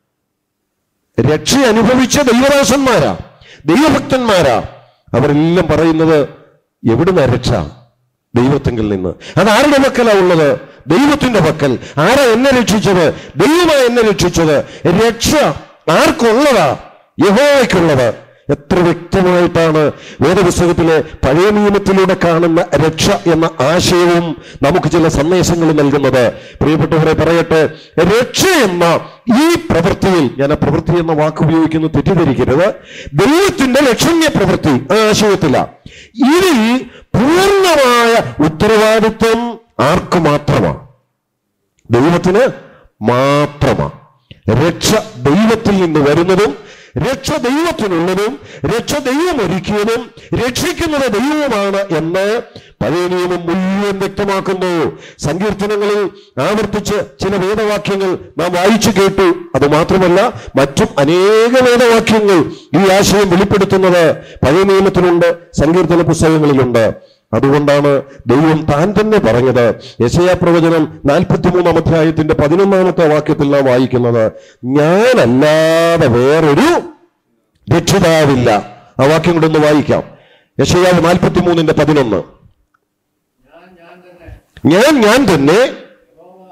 രക്ഷ അനുഭവിച്ച ദൈവദാസന്മാരാ ദൈവഭക്തന്മാരാ അവരെല്ലാം പറയുന്നത് എവിടുന്ന രക്ഷ ദൈവത്തിങ്കിൽ നിന്ന് അത് ആരുടെ പക്കലാ ഉള്ളത് ദൈവത്തിന്റെ പക്കൽ ആരാ എന്നെ രക്ഷിച്ചത് ദൈവമാ എന്നെ രക്ഷിച്ചത് രക്ഷ ആർക്കുള്ളതാ യഹോവയ്ക്കുള്ളത് എത്ര വ്യക്തമായിട്ടാണ് വേദപുസ്തകത്തിലെ പഴയ നിയമത്തിലൂടെ കാണുന്ന രക്ഷ എന്ന ആശയവും നമുക്ക് ചില സന്ദേശങ്ങൾ നൽകുന്നത് പ്രിയപ്പെട്ടവരെ പറയട്ടെ രക്ഷ എന്ന ഈ പ്രവൃത്തിയിൽ ഞാൻ ആ പ്രവൃത്തി എന്ന വാക്ക് ഉപയോഗിക്കുന്നു തെറ്റിദ്ധരിക്കരുത് ദൈവത്തിന്റെ ലക്ഷണ്യ പ്രവൃത്തി ആ ആശയത്തില ഇതിൽ പൂർണ്ണമായ ഉത്തരവാദിത്വം ആർക്ക് മാത്രമാണ് ദൈവത്തിന് മാത്രമാണ് രക്ഷ ദൈവത്തിൽ നിന്ന് വരുന്നതും രക്ഷ ദൈവത്തിനുള്ളതും രക്ഷ ദൈവം ഒരുക്കിയതും രക്ഷിക്കുന്നത് ദൈവമാണ് എന്ന് പഴയ നിയമം മുഴുവൻ വ്യക്തമാക്കുന്നു സങ്കീർത്തനങ്ങളിൽ ആവർത്തിച്ച് ചില വേദവാക്യങ്ങൾ നാം വായിച്ചു കേട്ടു അത് മാത്രമല്ല മറ്റും അനേക വേദവാക്യങ്ങൾ ഈ ആശയം വെളിപ്പെടുത്തുന്നത് പഴയ നിയമത്തിലുണ്ട് സങ്കീർത്തന പുസ്തകങ്ങളിലുണ്ട് അതുകൊണ്ടാണ് ദൈവം താൻ തന്നെ പറഞ്ഞത് യശയാ പ്രവചനം നാൽപ്പത്തിമൂന്നാം അധ്യായത്തിന്റെ പതിനൊന്നാമത്തെ വാക്യത്തിൽ നാം വായിക്കുന്നത് ഞാനല്ലാതെ വേറൊരു രക്ഷിതാവില്ല ആ വാക്യം കൂടെ ഒന്ന് വായിക്കാം യശയാവ് നാൽപ്പത്തിമൂന്നിന്റെ പതിനൊന്ന് ഞാൻ ഞാൻ തന്നെ ഞാൻ ഞാൻ തന്നെ യഹോവ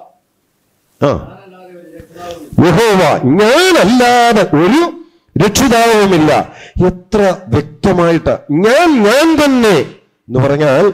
ആ ഞാനല്ലാതെ ഒരു രക്ഷിതാവും യഹോവ ഞാനല്ലാതെ ഒരു രക്ഷിതാവുമില്ല എത്ര വ്യക്തമായിട്ട് ഞാൻ ഞാൻ തന്നെ എന്ന് പറഞ്ഞാൽ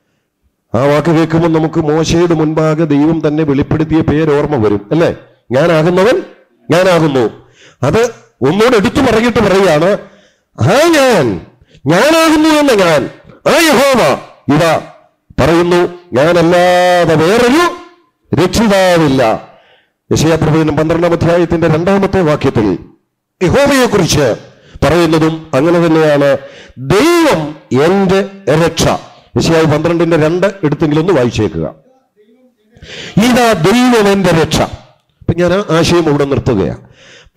ആ വാക്ക് കേൾക്കുമ്പോൾ നമുക്ക് മോശയുടെ മുൻപാകെ ദൈവം തന്നെ വെളിപ്പെടുത്തിയ പേര് ഓർമ്മ വരും അല്ലേ ഞാനാകുന്നവൻ ഞാനാകുന്നു അത് ഒന്നുകൂടെ എടുത്തു പറഞ്ഞിട്ട് പറയുകയാണ് ആ ഞാൻ ഞാനാകുന്നു എന്ന ഞാൻ ആ യഹോവ ഇതാ പറയുന്നു ഞാനല്ലാതെ വേറൊരു രക്ഷിതാവില്ല യശയാപ്രവചനം പന്ത്രണ്ടാം അധ്യായത്തിന്റെ രണ്ടാമത്തെ വാക്യത്തിൽ യഹോവയെ കുറിച്ച് പറയുന്നതും അങ്ങനെ തന്നെയാണ് ദൈവം എന്റെ രക്ഷ യശയാവ് പന്ത്രണ്ടിന്റെ രണ്ട് എടുത്തെങ്കിലും ഒന്ന് വായിച്ചേക്കുക ഇതാ ദൈവം എന്റെ രക്ഷ അപ്പൊ ഞാൻ ആ ആശയം ഇവിടെ നിർത്തുകയാണ്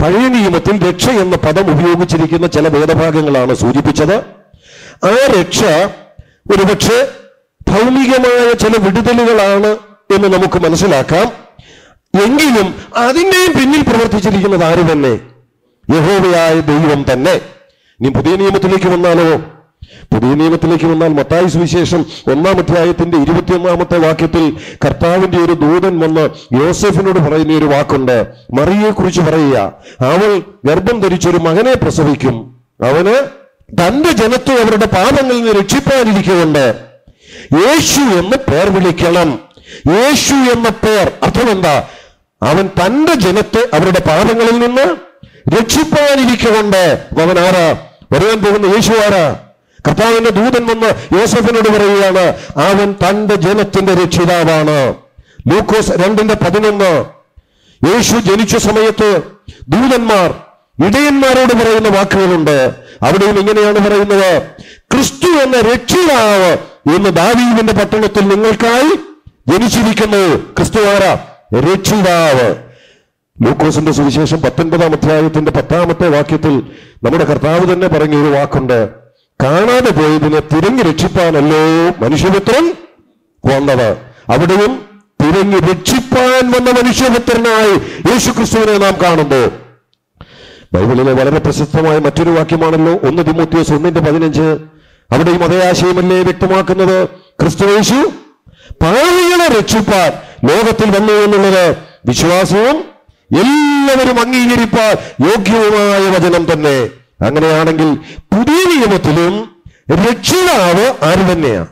പഴയ നിയമത്തിൽ രക്ഷ എന്ന പദം ഉപയോഗിച്ചിരിക്കുന്ന ചില വേദഭാഗങ്ങളാണ് സൂചിപ്പിച്ചത് ആ രക്ഷ ഒരുപക്ഷെ ഭൗമികമായ ചില വിടുതലുകളാണ് എന്ന് നമുക്ക് മനസ്സിലാക്കാം എങ്കിലും അതിന്റെയും പിന്നിൽ പ്രവർത്തിച്ചിരിക്കുന്നത് ആര് തന്നെ യഹോവയായ ദൈവം തന്നെ ഇനി പുതിയ നിയമത്തിലേക്ക് വന്നാലോ പുതിയ നിയമത്തിലേക്ക് വന്നാൽ മത്തായി സുവിശേഷം ഒന്നാം അധ്യായത്തിന്റെ ഇരുപത്തിയൊന്നാമത്തെ വാക്യത്തിൽ കർത്താവിന്റെ ഒരു ദൂതൻ വന്ന് യോസെഫിനോട് പറയുന്ന ഒരു വാക്കുണ്ട് മറിയെ കുറിച്ച് പറയുക അവൾ ഗർഭം ധരിച്ചൊരു മകനെ പ്രസവിക്കും അവന് തന്റെ ജനത്തെ അവരുടെ പാപങ്ങളിൽ നിന്ന് രക്ഷിപ്പാനിരിക്കുന്നുണ്ട് യേശു എന്ന് പേർ വിളിക്കണം യേശു എന്ന പേർ അർത്ഥം എന്താ അവൻ തന്റെ ജനത്തെ അവരുടെ പാപങ്ങളിൽ നിന്ന് രക്ഷിപ്പാനിരിക്കുന്നുണ്ട് അവൻ ആരാ വരാൻ പോകുന്ന യേശു ആരാ കർത്താവിന്റെ ദൂതൻ വന്ന് യോസഫിനോട് പറയുകയാണ് അവൻ തന്റെ ജനത്തിന്റെ രക്ഷിതാവാണ് ലൂക്കോസ് രണ്ടിന്റെ പതിനൊന്ന് യേശു ജനിച്ച സമയത്ത് ദൂതന്മാർ ഇടയന്മാരോട് പറയുന്ന വാക്കുകളുണ്ട് അവിടെയും ഇങ്ങനെയാണ് പറയുന്നത് ക്രിസ്തു എന്ന രക്ഷിതാവ് എന്ന് ദാവീദിന്റെ പട്ടണത്തിൽ നിങ്ങൾക്കായി ജനിച്ചിരിക്കുന്നു ക്രിസ്തു ആരാ രക്ഷിതാവ് ലൂക്കോസിന്റെ സുവിശേഷം പത്തൊൻപതാം അധ്യായത്തിന്റെ പത്താമത്തെ വാക്യത്തിൽ നമ്മുടെ കർത്താവ് തന്നെ പറഞ്ഞ ഒരു വാക്കുണ്ട് കാണാതെ പോയതിനെ തിരഞ്ഞു രക്ഷിപ്പാനല്ലോ മനുഷ്യപുത്രൻ വന്നത് അവിടെയും തിരഞ്ഞു രക്ഷിപ്പാൻ വന്ന മനുഷ്യപുത്രനായി യേശു ക്രിസ്തുവിനെ നാം കാണുന്നു ബൈബിളിലെ വളരെ പ്രസിദ്ധമായ മറ്റൊരു വാക്യമാണല്ലോ ഒന്ന് തിമോത്തിയോസ് ഒന്നിന്റെ പതിനഞ്ച് അവിടെയും അതേ ആശയമല്ലേ വ്യക്തമാക്കുന്നത് ക്രിസ്തുവേശു പാവികളെ രക്ഷിപ്പാൻ ലോകത്തിൽ വന്നു എന്നുള്ളത് വിശ്വാസവും എല്ലാവരും അംഗീകരിപ്പാൻ യോഗ്യവുമായ വചനം തന്നെ അങ്ങനെയാണെങ്കിൽ പുതിയ നിയമത്തിലും രക്ഷിതാവ് ആര് തന്നെയാണ്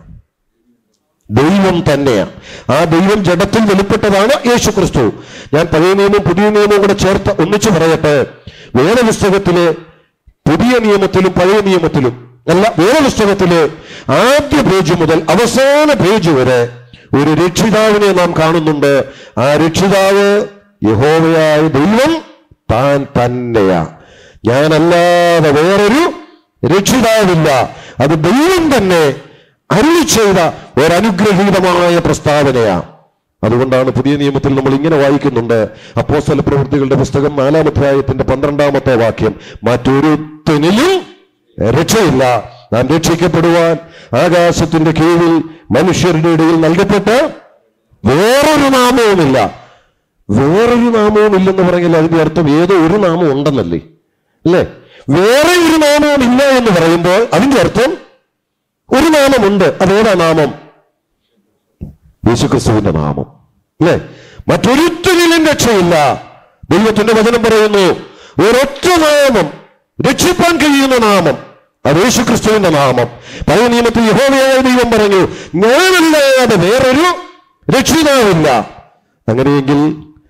ദൈവം തന്നെയാണ് ആ ദൈവം ജഡത്തിൽ വെളിപ്പെട്ടതാണ് യേശു ക്രിസ്തു ഞാൻ പഴയ നിയമവും പുതിയ നിയമവും കൂടെ ചേർത്ത് ഒന്നിച്ചു പറയട്ടെ വേദപുസ്തകത്തിലെ പുതിയ നിയമത്തിലും പഴയ നിയമത്തിലും അല്ല വേദപുസ്തകത്തിലെ ആദ്യ പേജ് മുതൽ അവസാന പേജ് വരെ ഒരു രക്ഷിതാവിനെ നാം കാണുന്നുണ്ട് ആ രക്ഷിതാവ് യഹോവയായ ദൈവം താൻ തന്നെയാ ഞാനല്ലാതെ വേറൊരു രക്ഷിതാവില്ല അത് ദൈവം തന്നെ അരുളി ചെയ്ത ഒരനുഗ്രഹീതമായ പ്രസ്താവനയാ അതുകൊണ്ടാണ് പുതിയ നിയമത്തിൽ നമ്മൾ ഇങ്ങനെ വായിക്കുന്നുണ്ട് അപ്പോസ്തല പ്രവൃത്തികളുടെ പുസ്തകം നാലാം അധ്യായത്തിന്റെ പന്ത്രണ്ടാമത്തെ വാക്യം മറ്റൊരുത്തനിലും രക്ഷയില്ല നാം രക്ഷിക്കപ്പെടുവാൻ ആകാശത്തിന്റെ കീഴിൽ മനുഷ്യരുടെ ഇടയിൽ നൽകപ്പെട്ട വേറൊരു നാമവുമില്ല വേറൊരു നാമവും ഇല്ലെന്ന് പറഞ്ഞാൽ അതിന്റെ അർത്ഥം ഏതോ ഒരു നാമം ഉണ്ടെന്നല്ലേ അല്ലേ വേറെ ഒരു നാമവും ഇല്ല എന്ന് പറയുമ്പോൾ അതിന്റെ അർത്ഥം ഒരു നാമമുണ്ട് അതേതാ നാമം യേശുക്രിസ്തുവിന്റെ നാമം അല്ലേ മറ്റൊരുത്തരിലും രക്ഷയില്ല ദൈവത്തിന്റെ വചനം പറയുന്നു ഒരൊറ്റ നാമം രക്ഷിപ്പാൻ കഴിയുന്ന നാമം അത് യേശുക്രിസ്തുവിന്റെ നാമം പഴയ നിയമത്തിൽ യഹോവയായ ദൈവം പറഞ്ഞു ഞാനല്ലാതെ വേറൊരു രക്ഷിതാവില്ല അങ്ങനെയെങ്കിൽ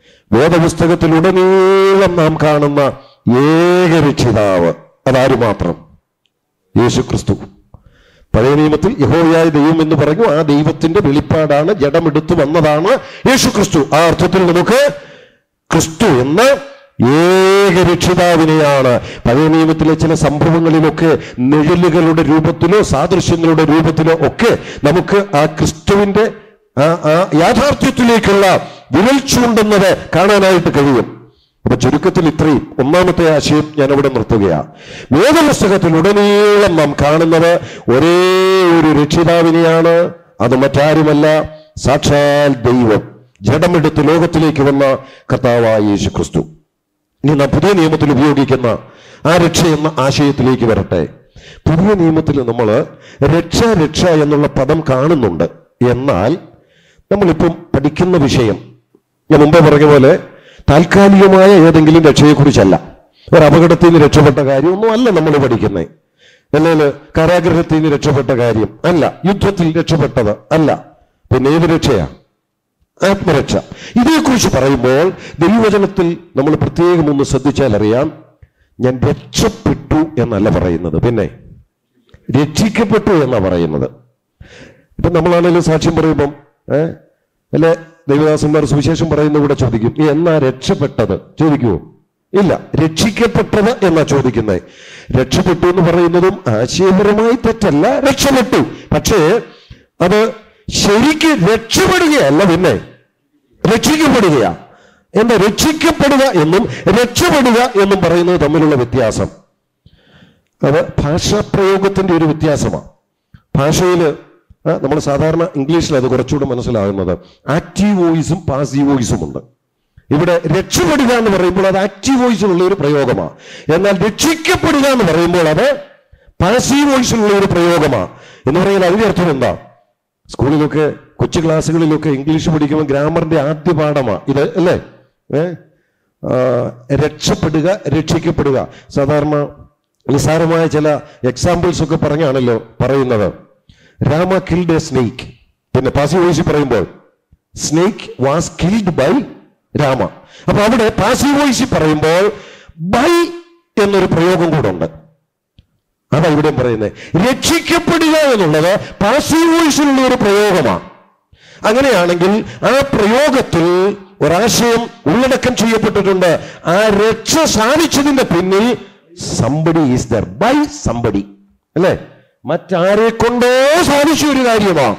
വേദപുസ്തകത്തിലുടനീളം നാം കാണുന്ന ഏക രക്ഷിതാവ് അതാര് മാത്രം യേശു ക്രിസ്തു പഴയ നിയമത്തിൽ യഹോവയായ ദൈവം എന്ന് പറഞ്ഞു ആ ദൈവത്തിന്റെ വെളിപ്പാടാണ് ജഡമെടുത്തു വന്നതാണ് യേശു ക്രിസ്തു ആ അർത്ഥത്തിൽ നമുക്ക് ക്രിസ്തു എന്ന ഏക രക്ഷിതാവിനെയാണ് പഴയ നിയമത്തിലെ ചില സംഭവങ്ങളിലൊക്കെ നിഴലുകളുടെ രൂപത്തിലോ സാദൃശ്യങ്ങളുടെ രൂപത്തിലോ ഒക്കെ നമുക്ക് ആ ക്രിസ്തുവിന്റെ ആ ആ യാഥാർത്ഥ്യത്തിലേക്കുള്ള വിരൽ ചൂണ്ടുന്നത് കാണാനായിട്ട് കഴിയും അപ്പൊ ചുരുക്കത്തിൽ ഇത്രയും ഒന്നാമത്തെ ആശയം ഞാൻ അവിടെ നിർത്തുകയാണ് വേദപുസ്തകത്തിൽ ഉടനീളം നാം കാണുന്നത് ഒരേ ഒരു രക്ഷിതാവിനെയാണ് അത് മറ്റാരുമല്ല സാക്ഷാൽ ദൈവം ജഡമെടുത്ത് ലോകത്തിലേക്ക് വന്ന കർത്താവായ യേശു ക്രിസ്തു ഇനി നാം പുതിയ നിയമത്തിൽ ഉപയോഗിക്കുന്ന ആ രക്ഷ എന്ന ആശയത്തിലേക്ക് വരട്ടെ പുതിയ നിയമത്തിൽ നമ്മൾ രക്ഷ രക്ഷ എന്നുള്ള പദം കാണുന്നുണ്ട് എന്നാൽ നമ്മളിപ്പം പഠിക്കുന്ന വിഷയം ഞാൻ മുമ്പേ പറഞ്ഞ പോലെ താൽക്കാലികമായ ഏതെങ്കിലും രക്ഷയെക്കുറിച്ചല്ല ഒരു അപകടത്തിൽ നിന്ന് രക്ഷപ്പെട്ട കാര്യമൊന്നും അല്ല നമ്മൾ പഠിക്കുന്നത് എന്നാൽ കാരാഗ്രഹത്തിൽ നിന്ന് രക്ഷപ്പെട്ട കാര്യം അല്ല യുദ്ധത്തിൽ രക്ഷപ്പെട്ടത് അല്ല പിന്നെ ഏത് രക്ഷയാ ആത്മരക്ഷ ഇതേക്കുറിച്ച് പറയുമ്പോൾ ദൈവവചനത്തിൽ നമ്മൾ പ്രത്യേകം ഒന്ന് ശ്രദ്ധിച്ചാൽ അറിയാം ഞാൻ രക്ഷപ്പെട്ടു എന്നല്ല പറയുന്നത് പിന്നെ രക്ഷിക്കപ്പെട്ടു എന്നാ പറയുന്നത് ഇപ്പൊ നമ്മളാണെങ്കിലും സാക്ഷ്യം പറയുമ്പം ഏഹ് അല്ലെ ദൈവദാസന്മാർ സുവിശേഷം പറയുന്ന കൂടെ ചോദിക്കും നീ എന്നാ രക്ഷപ്പെട്ടത് ചോദിക്കുമോ ഇല്ല രക്ഷിക്കപ്പെട്ടത് എന്നാ ചോദിക്കുന്നത് രക്ഷപ്പെട്ടു എന്ന് പറയുന്നതും ആശയപരമായി തെറ്റല്ല രക്ഷപ്പെട്ടു പക്ഷേ അത് ശരിക്ക് രക്ഷപ്പെടുകയല്ല പിന്നെ രക്ഷിക്കപ്പെടുകയാ എന്താ രക്ഷിക്കപ്പെടുക എന്നും രക്ഷപ്പെടുക എന്നും പറയുന്നത് തമ്മിലുള്ള വ്യത്യാസം അത് ഭാഷാപ്രയോഗത്തിന്റെ ഒരു വ്യത്യാസമാണ് ഭാഷയിൽ നമ്മൾ സാധാരണ ഇംഗ്ലീഷിൽ അത് കുറച്ചുകൂടെ മനസ്സിലാകുന്നത് ആക്റ്റീവ് വോയിസും പാസീവ് വോയിസും ഉണ്ട് ഇവിടെ രക്ഷപ്പെടുക എന്ന് പറയുമ്പോൾ അത് ആക്റ്റീവ് വോയിസിലുള്ള ഒരു പ്രയോഗമാണ് എന്നാൽ രക്ഷിക്കപ്പെടുക എന്ന് പറയുമ്പോൾ അത് പാസീവ് വോയിസിലുള്ള ഒരു പ്രയോഗമാണ് എന്ന് പറയുന്നത് അതിന്റെ അർത്ഥം എന്താ സ്കൂളിലൊക്കെ കൊച്ചു ക്ലാസ്സുകളിലൊക്കെ ഇംഗ്ലീഷ് പഠിക്കുമ്പോൾ ഗ്രാമറിന്റെ ആദ്യ പാഠമാണ് ഇത് അല്ലേ ഏ ആ, രക്ഷപ്പെടുക രക്ഷിക്കപ്പെടുക സാധാരണ നിസ്സാരമായ ചില എക്സാമ്പിൾസ് ഒക്കെ പറഞ്ഞാണല്ലോ പറയുന്നത് രാമ കിൽഡ് എ സ്നേക്ക് പിന്നെ പാസീവ് വോയിസിൽ പറയുമ്പോൾ snake was killed by Rama അപ്പൊ അവിടെ പാസീവ് വോയിസിൽ പറയുമ്പോൾ ബൈ എന്നൊരു പ്രയോഗം കൂടെ ഉണ്ട് അതാ ഇവിടെ പറയുന്നത് രക്ഷിക്കപ്പെടുക എന്നുള്ളത് പാസീവ് വോയിസിലുള്ള ഒരു പ്രയോഗമാണ് അങ്ങനെയാണെങ്കിൽ ആ പ്രയോഗത്തിൽ ഒരാശയം ഉള്ളടക്കം ചെയ്യപ്പെട്ടിട്ടുണ്ട് ആ രക്ഷ സാധിച്ചതിന്റെ പിന്നിൽ somebody is there by somebody അല്ലേ മറ്റാരെ കൊണ്ടോ സാധിച്ച ഒരു കാര്യമാണ്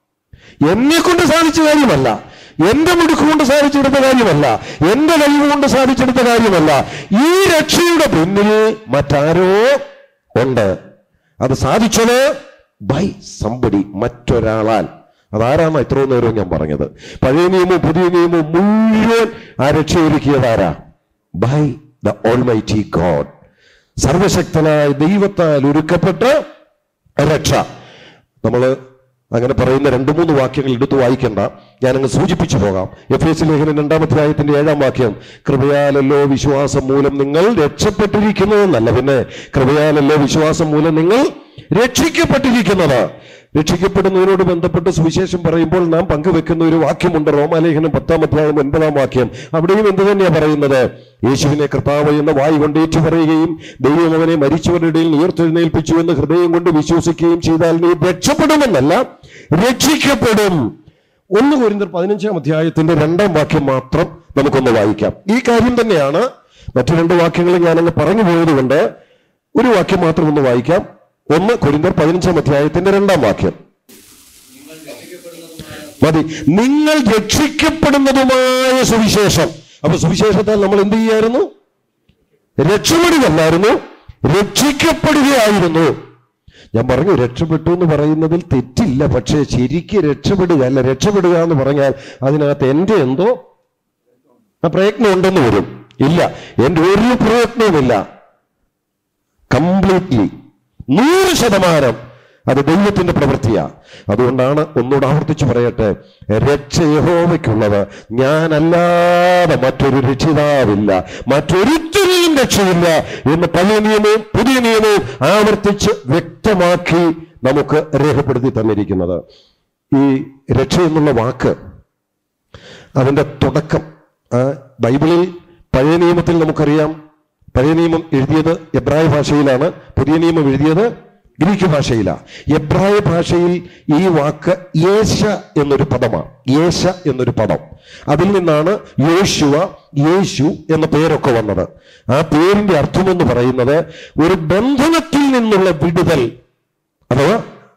എന്നെ കൊണ്ട് സാധിച്ച കാര്യമല്ല എന്റെ മുടുക്ക് കൊണ്ട് സാധിച്ചെടുത്ത കാര്യമല്ല എന്റെ കഴിവ് കൊണ്ട് സാധിച്ചെടുത്ത കാര്യമല്ല ഈ രക്ഷയുടെ പിന്നിൽ മറ്റാരോ ഉണ്ട് അത് സാധിച്ചത് ബൈ സമ്പടി മറ്റൊരാളാൽ അതാരാണ് ഇത്രയും നേരം ഞാൻ പറഞ്ഞത് പഴയ നിയമവും പുതിയ നിയമവും മുഴുവൻ ആ രക്ഷ ഒരുക്കിയതാരാ ബൈ ദ ഓൾമൈറ്റി ഗോഡ് സർവശക്തനായ ദൈവത്താൽ ഒരുക്കപ്പെട്ട രക്ഷ നമ്മൾ അങ്ങനെ പറയുന്ന രണ്ട് മൂന്ന് വാക്യങ്ങൾ എടുത്തു വായിക്കണ്ട ഞാനങ്ങ് സൂചിപ്പിച്ചു പോകാം എഫ് എസ് ലേഖനം രണ്ടാമധ്യായത്തിന്റെ ഏഴാം വാക്യം കൃപയാലല്ലോ വിശ്വാസം മൂലം നിങ്ങൾ രക്ഷപ്പെട്ടിരിക്കുന്നതെന്നല്ല പിന്നെ കൃപയാലല്ലോ വിശ്വാസം മൂലം നിങ്ങൾ രക്ഷിക്കപ്പെട്ടിരിക്കുന്നത് രക്ഷിക്കപ്പെടുന്നതിനോട് ബന്ധപ്പെട്ട് സുവിശേഷം പറയുമ്പോൾ നാം പങ്കുവെക്കുന്ന ഒരു വാക്യമുണ്ട് റോമാലേഖനം പത്താം അധ്യായം ഒൻപതാം വാക്യം അവിടെയും എന്ത് തന്നെയാ പറയുന്നത് യേശുവിനെ കർത്താവ് എന്ന വായി കൊണ്ട് ഏറ്റു പറയുകയും ദൈവം അവനെ മരിച്ചവരുടെ ഇടയിൽ ഉയർത്തെഴുന്നേൽപ്പിച്ചു എന്ന് ഹൃദയം കൊണ്ട് വിശ്വസിക്കുകയും ചെയ്താൽ നീ രക്ഷപ്പെടുമെന്നല്ല രക്ഷിക്കപ്പെടും ഒന്ന് കുരിന്തർ പതിനഞ്ചാം അധ്യായത്തിന്റെ രണ്ടാം വാക്യം മാത്രം നമുക്കൊന്ന് വായിക്കാം ഈ കാര്യം തന്നെയാണ് മറ്റു രണ്ട് വാക്യങ്ങൾ ഞാനങ്ങ് പറഞ്ഞു പോയത് കൊണ്ട് ഒരു വാക്യം മാത്രം ഒന്ന് വായിക്കാം ഒന്ന് കുരിന്തർ പതിനഞ്ചാം അധ്യായത്തിന്റെ രണ്ടാം വാക്യം മതി നിങ്ങൾ രക്ഷിക്കപ്പെടുന്നതുമായ സുവിശേഷം അപ്പൊ സുവിശേഷത്താൽ നമ്മൾ എന്ത് ചെയ്യായിരുന്നു രക്ഷപ്പെടുകയല്ലായിരുന്നു രക്ഷിക്കപ്പെടുകയായിരുന്നു ഞാൻ പറഞ്ഞു രക്ഷപ്പെട്ടു എന്ന് പറയുന്നതിൽ തെറ്റില്ല പക്ഷേ ശരിക്ക് രക്ഷപ്പെടുക അല്ല രക്ഷപ്പെടുക എന്ന് പറഞ്ഞാൽ അതിനകത്ത് എന്റെ എന്തോ ആ പ്രയത്നം ഉണ്ടെന്ന് വരും ഇല്ല എന്റെ ഒരു പ്രയത്നവുമില്ല കംപ്ലീറ്റ്ലി നൂറ് ശതമാനം അത് ദൈവത്തിന്റെ പ്രവൃത്തിയാ അതുകൊണ്ടാണ് ഒന്നുകൂടെ ആവർത്തിച്ച് പറയട്ടെ രക്ഷ യഹോവയ്ക്കുള്ളത് ഞാനല്ലാതെ മറ്റൊരു രക്ഷിതാവില്ല മറ്റൊരുത്തരെയും രക്ഷയില്ല എന്ന് പഴയ നിയമവും പുതിയ നിയമവും ആവർത്തിച്ച് വ്യക്തമാക്കി നമുക്ക് രേഖപ്പെടുത്തി തന്നിരിക്കുന്നത് ഈ രക്ഷ എന്നുള്ള വാക്ക് അതിന്റെ തുടക്കം ആ, ബൈബിളിൽ പഴയ നിയമത്തിൽ നമുക്കറിയാം പഴയ നിയമം എഴുതിയത് എബ്രായ ഭാഷയിലാണ് പുതിയ നിയമം എഴുതിയത് ഗ്രീക്ക് ഭാഷയിലാണ് എബ്രായ ഭാഷയിൽ ഈ വാക്ക് യേശ എന്നൊരു പദമാണ് യേശ എന്നൊരു പദം അതിൽ നിന്നാണ് യോശുവ യേശു എന്ന പേരൊക്കെ വന്നത് ആ പേരിന്റെ അർത്ഥമെന്ന് പറയുന്നത് ഒരു ബന്ധനത്തിൽ നിന്നുള്ള വിടുതൽ അഥവാ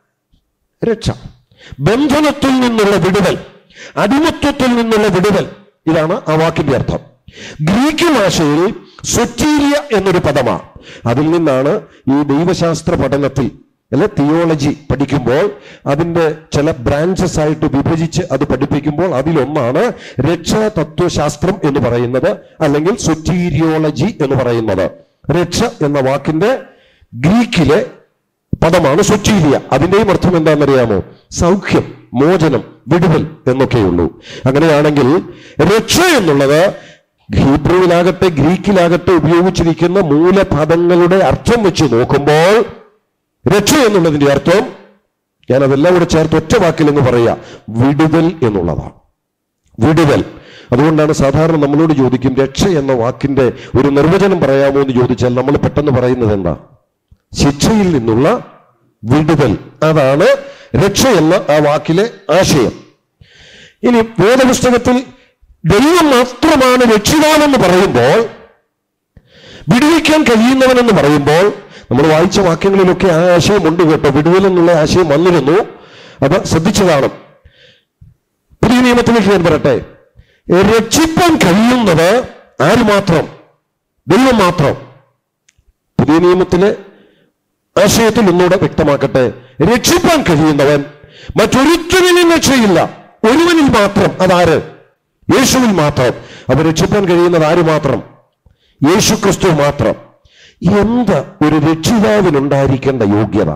രക്ഷ ബന്ധനത്തിൽ നിന്നുള്ള വിടുതൽ അടിമത്വത്തിൽ നിന്നുള്ള വിടുതൽ ഇതാണ് ആ വാക്കിന്റെ അർത്ഥം ഗ്രീക്ക് ഭാഷയിൽ സ്വറ്റീരിയ എന്നൊരു പദമാണ് അതിൽ നിന്നാണ് ഈ ദൈവശാസ്ത്ര പഠനത്തിൽ അല്ലെ തിയോളജി പഠിക്കുമ്പോൾ അതിന്റെ ചില ബ്രാഞ്ചസ് ആയിട്ട് വിഭജിച്ച് അത് പഠിപ്പിക്കുമ്പോൾ അതിലൊന്നാണ് രക്ഷാ തത്വശാസ്ത്രം എന്ന് പറയുന്നത് അല്ലെങ്കിൽ സ്വറ്റീരിയോളജി എന്ന് പറയുന്നത് രക്ഷ എന്ന വാക്കിന്റെ ഗ്രീക്കിലെ പദമാണ് സ്വറ്റീലിയ അതിന്റെയും അർത്ഥം എന്താണെന്നറിയാമോ സൗഖ്യം മോചനം വിടുതൽ എന്നൊക്കെയുള്ളൂ അങ്ങനെയാണെങ്കിൽ രക്ഷ എന്നുള്ളത് ഹീബ്രുവിലാകട്ടെ ഗ്രീക്കിലാകട്ടെ ഉപയോഗിച്ചിരിക്കുന്ന മൂലപദങ്ങളുടെ അർത്ഥം വെച്ച് നോക്കുമ്പോൾ രക്ഷ എന്നുള്ളതിന്റെ അർത്ഥം ഞാൻ അതെല്ലാം കൂടെ ചേർത്ത് ഒറ്റ വാക്കിൽ എന്ന് പറയാ വിടുതൽ എന്നുള്ളതാണ് വിടുതൽ അതുകൊണ്ടാണ് സാധാരണ നമ്മളോട് ചോദിക്കും രക്ഷ എന്ന വാക്കിന്റെ ഒരു നിർവചനം പറയാമോ എന്ന് ചോദിച്ചാൽ നമ്മൾ പെട്ടെന്ന് പറയുന്നത് എന്താ ശിക്ഷയിൽ നിന്നുള്ള വിടുതൽ അതാണ് രക്ഷ എന്ന ആ വാക്കിലെ ആശയം ഇനി വേദപുസ്തകത്തിൽ ദൈവം മാത്രമാണ് രക്ഷിതാവെന്ന് പറയുമ്പോൾ വിടുവിക്കാൻ കഴിയുന്നവനെന്ന് പറയുമ്പോൾ നമ്മൾ വായിച്ച വാക്യങ്ങളിലൊക്കെ ആ ആശയം ഉണ്ട് കേട്ടോ വിടുതൽ എന്നുള്ള ആശയം വന്നിരുന്നു അത് ശ്രദ്ധിച്ചതാണ് പുതിയ നിയമത്തിലേക്ക് ഞാൻ പറയട്ടെ രക്ഷിപ്പാൻ കഴിയുന്നത് ആര് മാത്രം ദൈവം മാത്രം പുതിയ നിയമത്തിലെ ആശയത്തിൽ ഒന്നുകൂടെ വ്യക്തമാക്കട്ടെ രക്ഷിപ്പാൻ കഴിയുന്നവൻ മറ്റൊരുത്തരിലും രക്ഷയില്ല ഒരുവനിൽ മാത്രം അതാര് യേശുവിൽ മാത്രം അപ്പൊ രക്ഷിപ്പാൻ കഴിയുന്നത് ആര് മാത്രം യേശു ക്രിസ്തു മാത്രം എന്ത് ഒരു രക്ഷിതാവിനുണ്ടായിരിക്കേണ്ട യോഗ്യത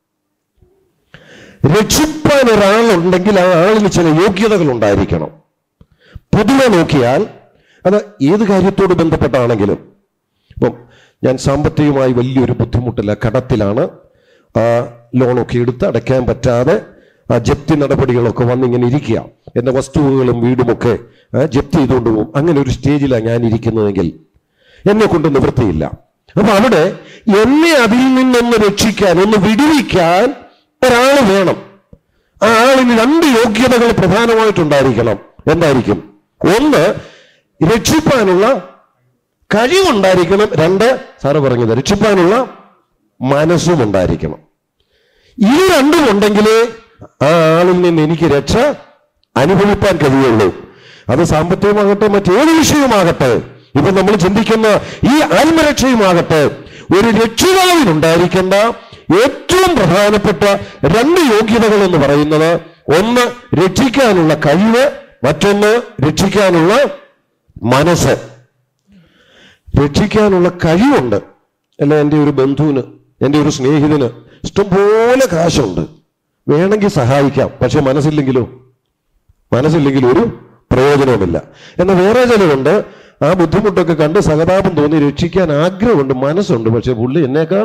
രക്ഷിപ്പാൻ ഒരാളുണ്ടെങ്കിൽ ആ ആളിന് ചില യോഗ്യതകൾ ഉണ്ടായിരിക്കണം പൊതുവെ നോക്കിയാൽ അത് ഏത് കാര്യത്തോട് ബന്ധപ്പെട്ടാണെങ്കിലും ഇപ്പം ഞാൻ സാമ്പത്തികമായി വലിയൊരു ബുദ്ധിമുട്ടില്ല കടത്തിലാണ് ആ ലോണൊക്കെ എടുത്ത് അടയ്ക്കാൻ പറ്റാതെ ആ ജപ്തി നടപടികളൊക്കെ വന്നിങ്ങനെ ഇരിക്കുക എൻ്റെ വസ്തുവകളും വീടുമൊക്കെ ആ, ജപ്തി ചെയ്തുകൊണ്ട് പോകും അങ്ങനെ ഒരു സ്റ്റേജിലാണ് ഞാൻ ഇരിക്കുന്നതെങ്കിൽ എന്നെ കൊണ്ട് നിവൃത്തിയില്ല അപ്പൊ അവിടെ എന്നെ അതിൽ നിന്നൊന്ന് രക്ഷിക്കാൻ ഒന്ന് വിടുവിക്കാൻ ഒരാൾ വേണം ആ ആളിന് രണ്ട് യോഗ്യതകൾ പ്രധാനമായിട്ടുണ്ടായിരിക്കണം എന്തായിരിക്കും ഒന്ന് രക്ഷിപ്പാനുള്ള കഴിവുണ്ടായിരിക്കണം രണ്ട് സാറ് പറഞ്ഞത് രക്ഷിപ്പാനുള്ള മനസ്സും ഉണ്ടായിരിക്കണം ഈ രണ്ടും ഉണ്ടെങ്കിലേ ആ ആളിൽ നിന്ന് എനിക്ക് രക്ഷ അനുഭവിപ്പാൻ കഴിയുള്ളൂ അത് സാമ്പത്തികമാകട്ടെ മറ്റേത് വിഷയമാകട്ടെ ഇപ്പൊ നമ്മൾ ചിന്തിക്കുന്ന ഈ ആത്മരക്ഷയുമാകട്ടെ ഒരു രക്ഷിതാവിനുണ്ടായിരിക്കേണ്ട ഏറ്റവും പ്രധാനപ്പെട്ട രണ്ട് യോഗ്യതകൾ എന്ന് പറയുന്നത് ഒന്ന് രക്ഷിക്കാനുള്ള കഴിവ് മറ്റൊന്ന് രക്ഷിക്കാനുള്ള മനസ്സ് രക്ഷിക്കാനുള്ള കഴിവുണ്ട് അല്ല എൻ്റെ ഒരു ബന്ധുവിന് എൻ്റെ ഒരു സ്നേഹിതന് ഇഷ്ടംപോലെ കാശുണ്ട് വേണമെങ്കിൽ സഹായിക്കാം പക്ഷെ മനസ്സില്ലെങ്കിലോ മനസ്സില്ലെങ്കിൽ ഒരു പ്രയോജനവുമില്ല എന്നാൽ വേറെ ചിലരുണ്ട് ആ ബുദ്ധിമുട്ടൊക്കെ കണ്ട് സഹതാപം തോന്നി രക്ഷിക്കാൻ ആഗ്രഹമുണ്ട് മനസ്സുണ്ട് പക്ഷെ പുള്ളി എന്നേക്കാൾ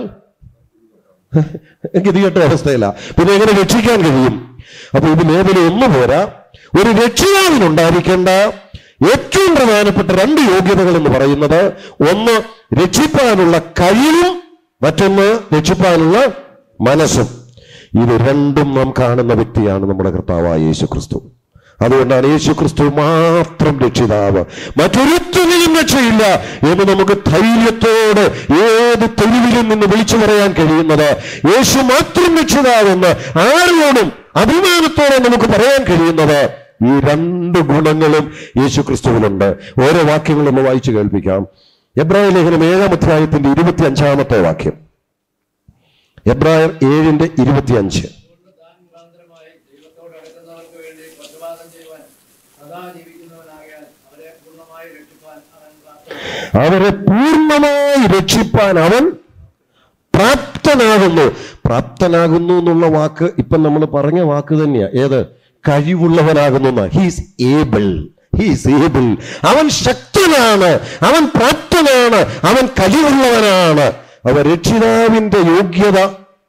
ഗതികെട്ട അവസ്ഥയില്ല പിന്നെ എങ്ങനെ രക്ഷിക്കാൻ കഴിയും അപ്പൊ ഇത് ലേബല് ഒന്നു പോരാ ഒരു രക്ഷിതാവിനുണ്ടായിരിക്കേണ്ട ഏറ്റവും പ്രധാനപ്പെട്ട രണ്ട് യോഗ്യതകൾ എന്ന് പറയുന്നത് ഒന്ന് രക്ഷിപ്പാനുള്ള കഴിവും മറ്റൊന്ന് രക്ഷിപ്പാനുള്ള മനസ്സും ഇത് രണ്ടും നാം കാണുന്ന വ്യക്തിയാണ് നമ്മുടെ കർത്താവായ യേശു ക്രിസ്തു അതുകൊണ്ടാണ് യേശു ക്രിസ്തു മാത്രം രക്ഷിതാവ് മറ്റൊരുത്തനെയും രക്ഷയില്ല എന്ന് നമുക്ക് ധൈര്യത്തോടെ ഏത് തെരുവിലും നിന്ന് വിളിച്ചു പറയാൻ കഴിയുന്നത് യേശു മാത്രം രക്ഷിതാവെന്ന് ആരോടും അഭിമാനത്തോടെ നമുക്ക് പറയാൻ കഴിയുന്നത് ഈ രണ്ട് ഗുണങ്ങളും യേശു ക്രിസ്തുവിനുണ്ട് ഓരോ വാക്യങ്ങളും ഒന്ന് വായിച്ചു കേൾപ്പിക്കാം എബ്രായ ലേഖനം ഏഴാം അധ്യായത്തിന്റെ ഇരുപത്തി അഞ്ചാമത്തെ വാക്യം എബ്രായർ ഏഴിന്റെ ഇരുപത്തിയഞ്ച് അതുകൊണ്ട് താൻ മുഖാന്തരമായി ദൈവത്തോട് അടുക്കുന്നവർക്ക് വേണ്ടി പ്രതിവാദം ചെയ്യുവാൻ സദാ ജീവിക്കുന്നവനാകാൻ അവരെ പൂർണ്ണമായി രക്ഷിപ്പാൻ അവൻ പ്രാപ്തനാണ്. അവരെ പൂർണ്ണമായി രക്ഷിപ്പാൻ അവൻ പ്രാപ്തനാകുന്നു പ്രാപ്തനാകുന്നു എന്നുള്ള വാക്ക് ഇപ്പം നമ്മൾ പറഞ്ഞ വാക്ക് തന്നെയാ ഏത് കഴിവുള്ളവനാകുന്നു ഹീസ് ഏബിൾ ഹീസ് ഏബിൾ അവൻ ശക്തനാണ് അവൻ പ്രാപ്തനാണ് അവൻ കഴിവുള്ളവനാണ് അവ രക്ഷിതാവിന്റെ യോഗ്യത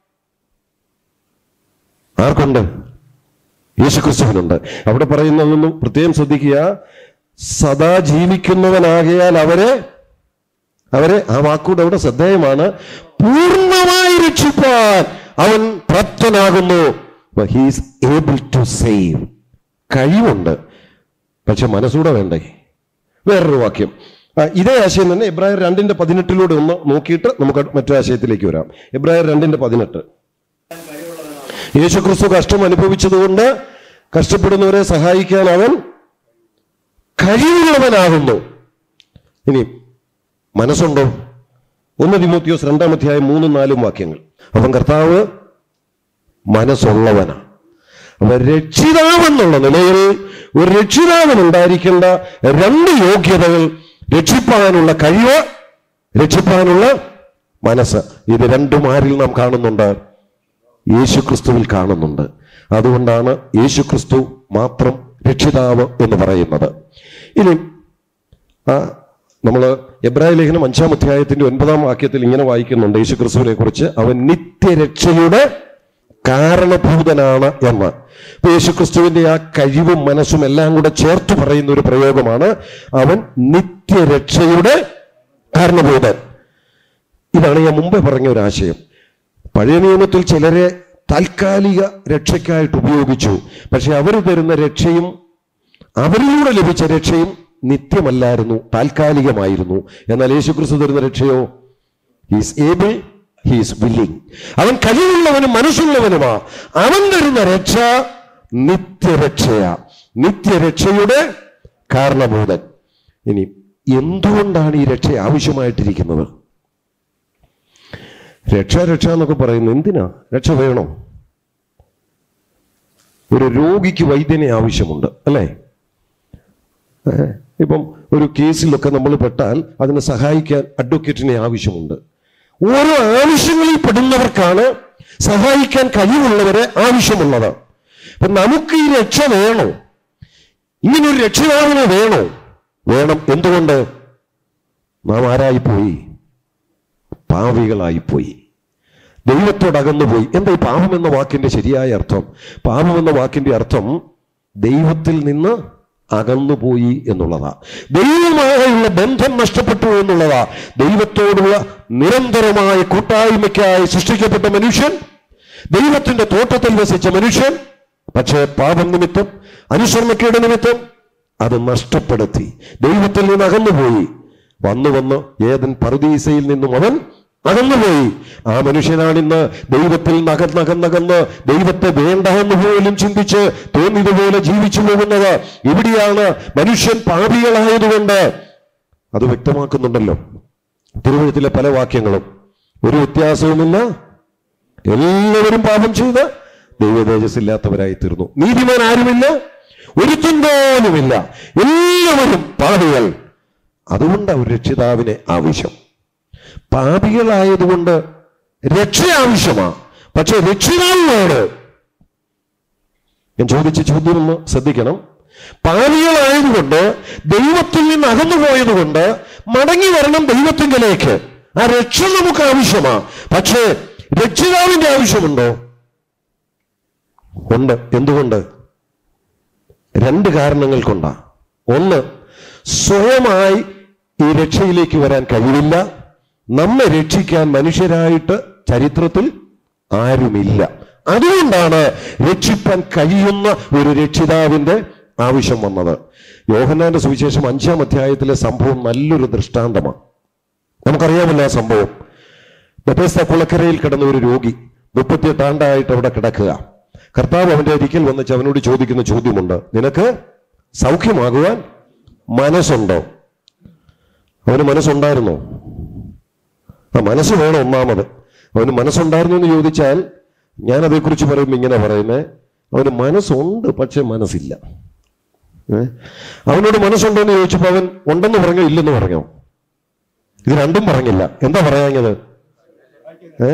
ആർക്കുണ്ട് യേശുക്രിസ്തുവിനുണ്ട് അവിടെ പറയുന്നതൊന്നും പ്രത്യേകം ശ്രദ്ധിക്കുക സദാ ജീവിക്കുന്നവനാകയാൽ അവരെ അവരെ ആ വാക്കൂടെ അവിടെ ശ്രദ്ധേയമാണ് പൂർണ്ണമായി രക്ഷിപ്പാൻ അവൻ പ്രാപ്തനാകുന്നു ഹീസ് ഏബിൾ ടു സേവ് കഴിവുണ്ട് പക്ഷെ മനസ്സൂടെ വേണ്ടേ വേറൊരു വാക്യം ആ, ഇതേ ആശയം തന്നെ എബ്രായർ രണ്ടിന്റെ പതിനെട്ടിലൂടെ ഒന്ന് നോക്കിയിട്ട് നമുക്ക് മറ്റു ആശയത്തിലേക്ക് വരാം എബ്രായർ രണ്ടിന്റെ പതിനെട്ട് ഞാൻ കഴിവുള്ളവനാണ് യേശു ക്രിസ്തു കഷ്ടം അനുഭവിച്ചതുകൊണ്ട് കഷ്ടപ്പെടുന്നവരെ സഹായിക്കാൻ അവൻ കഴിവുള്ളവനാകുന്നു ഇനി മനസ്സുണ്ടോ ഒന്ന് തിമോത്തിയോസ് രണ്ടാം അധ്യായം മൂന്നും നാലും വാക്യങ്ങൾ അപ്പം കർത്താവ് മനസ്സുള്ളവനാണ് അപ്പൊ രക്ഷിതാവെന്നുള്ള നിലയിൽ ഒരു രക്ഷിതാവിനുണ്ടായിരിക്കേണ്ട രണ്ട് യോഗ്യതകൾ രക്ഷിപ്പാനുള്ള കഴിവ് രക്ഷിപ്പാനുള്ള മനസ്സ് ഇത് രണ്ടും ആരിൽ നാം കാണുന്നുണ്ട് യേശു ക്രിസ്തുവിൽ കാണുന്നുണ്ട് അതുകൊണ്ടാണ് യേശു ക്രിസ്തു മാത്രം രക്ഷിതാവ് എന്ന് പറയുന്നത് ഇനി ആ നമ്മൾ എബ്രായ ലേഖനം അഞ്ചാം അധ്യായത്തിന്റെ ഒൻപതാം വാക്യത്തിൽ ഇങ്ങനെ വായിക്കുന്നുണ്ട് യേശു ക്രിസ്തുവിനെ കുറിച്ച് അവൻ നിത്യരക്ഷയുടെ കാരണഭൂതനാണ് എന്ന് ഇപ്പൊ യേശു ക്രിസ്തുവിന്റെ ആ കഴിവും മനസ്സും എല്ലാം കൂടെ ചേർത്ത് പറയുന്ന ഒരു പ്രയോഗമാണ് അവൻ നിത്യരക്ഷയുടെ കാരണഭൂതൻ ഇതാണ് ഞാൻ മുമ്പേ പറഞ്ഞ ഒരു ആശയം പഴയ നിയമത്തിൽ ചിലരെ താൽക്കാലിക രക്ഷയ്ക്കായിട്ട് ഉപയോഗിച്ചു പക്ഷെ അവർ തരുന്ന രക്ഷയും അവരിലൂടെ ലഭിച്ച രക്ഷയും നിത്യമല്ലായിരുന്നു താൽക്കാലികമായിരുന്നു എന്നാൽ യേശുക്രിസ്തു തരുന്ന രക്ഷയോ ഹീസ് ഏബിൾ ഹീസ് വില്ലിങ് അവൻ കഴിവുള്ളവനും മനസ്സുള്ളവനുമാ അവൻ തരുന്ന രക്ഷ നിത്യരക്ഷയാ നിത്യരക്ഷയുടെ കാരണഭൂതൻ ഇനി എന്തുകൊണ്ടാണ് ഈ രക്ഷ ആവശ്യമായിട്ടിരിക്കുന്നത് രക്ഷ രക്ഷ എന്നൊക്കെ പറയുന്നത് എന്തിനാ രക്ഷ വേണോ ഒരു രോഗിക്ക് വൈദ്യനെ ആവശ്യമുണ്ട് അല്ലേ ഏ, ഇപ്പം ഒരു കേസിലൊക്കെ നമ്മൾ പെട്ടാൽ അതിനെ സഹായിക്കാൻ അഡ്വക്കേറ്റിനെ ആവശ്യമുണ്ട് ഓരോ ആവശ്യങ്ങളിൽ പെടുന്നവർക്കാണ് സഹായിക്കാൻ കഴിവുള്ളവരെ ആവശ്യമുള്ളത് അപ്പൊ നമുക്ക് ഈ രക്ഷ വേണോ ഇങ്ങനൊരു രക്ഷിതാവിനെ വേണോ വേണം എന്തുകൊണ്ട് നാം ആരായിപ്പോയി പാവികളായിപ്പോയി ദൈവത്തോട് അകന്നുപോയി എന്താ ഈ പാപം എന്ന വാക്കിന്റെ ശരിയായ അർത്ഥം പാപം എന്ന വാക്കിന്റെ അർത്ഥം ദൈവത്തിൽ നിന്ന് അകന്നുപോയി എന്നുള്ളതാ ദൈവമായുള്ള ബന്ധം നഷ്ടപ്പെട്ടു എന്നുള്ളതാ ദൈവത്തോടുള്ള നിരന്തരമായ കൂട്ടായ്മയ്ക്കായി സൃഷ്ടിക്കപ്പെട്ട മനുഷ്യൻ ദൈവത്തിന്റെ തോട്ടത്തിൽ വസിച്ച മനുഷ്യൻ പക്ഷേ പാപം നിമിത്തം അനുസരണക്കേട് നിമിത്തം അത് നഷ്ടപ്പെടുത്തി ദൈവത്തിൽ നിന്ന് അകന്നുപോയി വന്നു വന്ന് ഏതൻ പറുദീസയിൽ നിന്നും അവൻ അകന്നുപോയി ആ മനുഷ്യനാണിന്ന് ദൈവത്തിൽ നകന്നകന്നകന്ന് ദൈവത്തെ വേണ്ട എന്ന് പോലും ചിന്തിച്ച് തോന്നിയതുപോലെ ജീവിച്ചു പോകുന്നത് ഇവിടെയാണ് മനുഷ്യൻ പാപികളായതുകൊണ്ട് അത് വ്യക്തമാക്കുന്നുണ്ടല്ലോ തിരുവഴുത്തിലെ പല വാക്യങ്ങളും ഒരു വ്യത്യാസവുമില്ല എല്ലാവരും പാപം ചെയ്ത് ദൈവ തേജസ്സില്ലാത്തവരായി തീർന്നു നീതിമാൻ ആരുമില്ല ഒരുത്തൻ പോലുമില്ല എല്ലാവരും പാപികൾ അതുകൊണ്ട് ഒരു രക്ഷിതാവിനെ ആവശ്യം പാപികളായതുകൊണ്ട് രക്ഷ ആവശ്യമാ പക്ഷെ രക്ഷിതാവിനോട് ഞാൻ ചോദിച്ച ചോദ്യം ഒന്ന് ശ്രദ്ധിക്കണം പാപികളായതുകൊണ്ട് ദൈവത്തിൽ നിന്ന് അകന്നു പോയതുകൊണ്ട് മടങ്ങി വരണം ദൈവത്തിങ്കലേക്ക് ആ രക്ഷ നമുക്ക് ആവശ്യമാ പക്ഷേ രക്ഷിതാവിന്റെ ആവശ്യമുണ്ടോ ഉണ്ട് എന്തുകൊണ്ട് രണ്ട് കാരണങ്ങൾ കൊണ്ടാ ഒന്ന് സ്വയമായി ഈ രക്ഷയിലേക്ക് വരാൻ കഴിവില്ല നമ്മെ രക്ഷിക്കാൻ മനുഷ്യരായിട്ട് ചരിത്രത്തിൽ ആരുമില്ല അതുകൊണ്ടാണ് രക്ഷിപ്പാൻ കഴിയുന്ന ഒരു രക്ഷിതാവിന്റെ ആവശ്യം വന്നത് യോഹന്നാന്റെ സുവിശേഷം അഞ്ചാം അധ്യായത്തിലെ സംഭവം നല്ലൊരു ദൃഷ്ടാന്തമാണ് നമുക്കറിയാമല്ലോ ആ സംഭവം ബെത്തേസ്ത കുളക്കരയിൽ കിടന്ന ഒരു രോഗി മുപ്പത്തിയെട്ട് ആണ്ടായിട്ട് അവിടെ കിടക്കുക കർത്താവ് അവന്റെ അരിക്കൽ വന്നിച്ച് അവനോട് ചോദിക്കുന്ന ചോദ്യമുണ്ട് നിനക്ക് സൗഖ്യമാകുവാൻ മനസ്സുണ്ടോ അവന് മനസ്സുണ്ടായിരുന്നോ ആ മനസ്സ് വേണം ഒന്നാമത് അവന് മനസ്സുണ്ടായിരുന്നു എന്ന് ചോദിച്ചാൽ ഞാൻ അതേക്കുറിച്ച് പറയുമ്പോൾ ഇങ്ങനെ പറയുന്നേ അവന് മനസ്സുണ്ട് പക്ഷെ മനസ്സില്ല ഏ? അവനോട് മനസ്സുണ്ടോ എന്ന് ചോദിച്ചപ്പോൾ അവൻ ഉണ്ടെന്ന് പറഞ്ഞോ ഇല്ലെന്ന് പറഞ്ഞോ ഇത് രണ്ടും പറഞ്ഞില്ല എന്താ പറയാഞ്ഞത് ഏ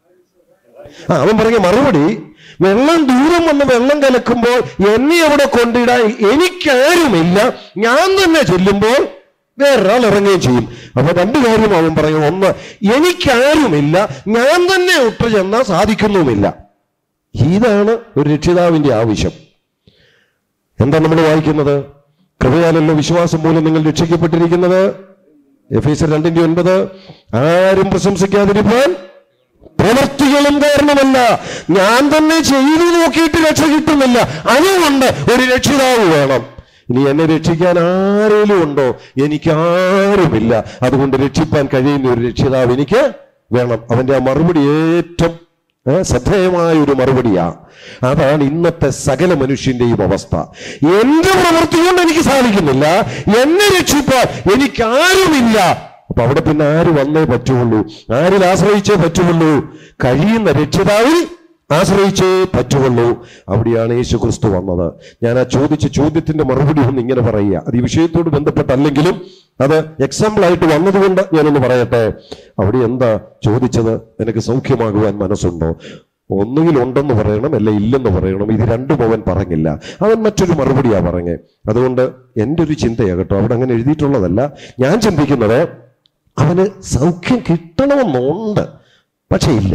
ആ അവൻ പറഞ്ഞ മറുപടി വെള്ളം ദൂരം വന്ന് വെള്ളം കലക്കുമ്പോൾ എന്നെ അവിടെ കൊണ്ടിടാൻ എനിക്കാരുമില്ല ഞാൻ തന്നെ ചെല്ലുമ്പോൾ വേറൊരാൾ ഇറങ്ങുകയും ചെയ്യും അപ്പൊ രണ്ട് കാര്യം അവൻ പറയും ഒന്ന് എനിക്കാരുമില്ല ഞാൻ തന്നെ ഒട്ടു ചെന്നാൽ സാധിക്കുന്നുമില്ല ഇതാണ് ഒരു രക്ഷിതാവിന്റെ ആവശ്യം എന്താ നമ്മൾ വായിക്കുന്നത് കൃപയാലല്ലോ വിശ്വാസം മൂലം നിങ്ങൾ രക്ഷിക്കപ്പെട്ടിരിക്കുന്നത് എഫ് എസ് രണ്ടിന്റെ ഒൻപത് ആരും പ്രശംസിക്കാതിരിക്കാൻ പ്രവൃത്തികളും കാരണമല്ല ഞാൻ തന്നെ ചെയ്തു നോക്കിയിട്ട് രക്ഷ കിട്ടുന്നില്ല അതുകൊണ്ട് ഒരു രക്ഷിതാവ് വേണം ഇനി എന്നെ രക്ഷിക്കാൻ ആരെങ്കിലും ഉണ്ടോ എനിക്ക് ആരുമില്ല അതുകൊണ്ട് രക്ഷിപ്പാൻ കഴിയുന്ന ഒരു രക്ഷിതാവ് എനിക്ക് വേണം അവന്റെ ആ മറുപടി ഏറ്റവും ഏ, ശ്രദ്ധേയമായ ഒരു മറുപടിയാ അതാണ് ഇന്നത്തെ സകല മനുഷ്യന്റെയും അവസ്ഥ എന്റെ പ്രവൃത്തി കൊണ്ട് എനിക്ക് സാധിക്കുന്നില്ല എന്നെ രക്ഷിപ്പാൻ എനിക്ക് ആരുമില്ല അപ്പൊ അവിടെ പിന്നെ ആര് വന്നേ പറ്റുള്ളൂ ആരിൽ ആശ്രയിച്ചേ പറ്റുള്ളൂ കഴിയുന്ന രക്ഷിതാവിൽ ആശ്രയിച്ചേ പറ്റുള്ളൂ അവിടെയാണ് യേശു ക്രിസ്തു വന്നത് ഞാൻ ആ ചോദിച്ച ചോദ്യത്തിന്റെ മറുപടി ഒന്ന് ഇങ്ങനെ പറയുക അത് ഈ വിഷയത്തോട് ബന്ധപ്പെട്ടല്ലെങ്കിലും അത് എക്സാമ്പിൾ ആയിട്ട് വന്നതുകൊണ്ട് ഞാനൊന്ന് പറയട്ടെ അവിടെ എന്താ ചോദിച്ചത് നിനക്ക് സൗഖ്യമാകുവാൻ മനസ്സുണ്ടോ ഒന്നുകിൽ ഉണ്ടെന്ന് പറയണം അല്ല ഇല്ലെന്ന് പറയണം ഇത് രണ്ടും അവൻ പറഞ്ഞില്ല അവൻ മറ്റൊരു മറുപടിയാ പറഞ്ഞേ അതുകൊണ്ട് എൻ്റെ ഒരു ചിന്തയാ കേട്ടോ അവിടെ അങ്ങനെ എഴുതിയിട്ടുള്ളതല്ല ഞാൻ ചിന്തിക്കുന്നത് അവന് സൗഖ്യം കിട്ടണമെന്നുണ്ട് പക്ഷെ ഇല്ല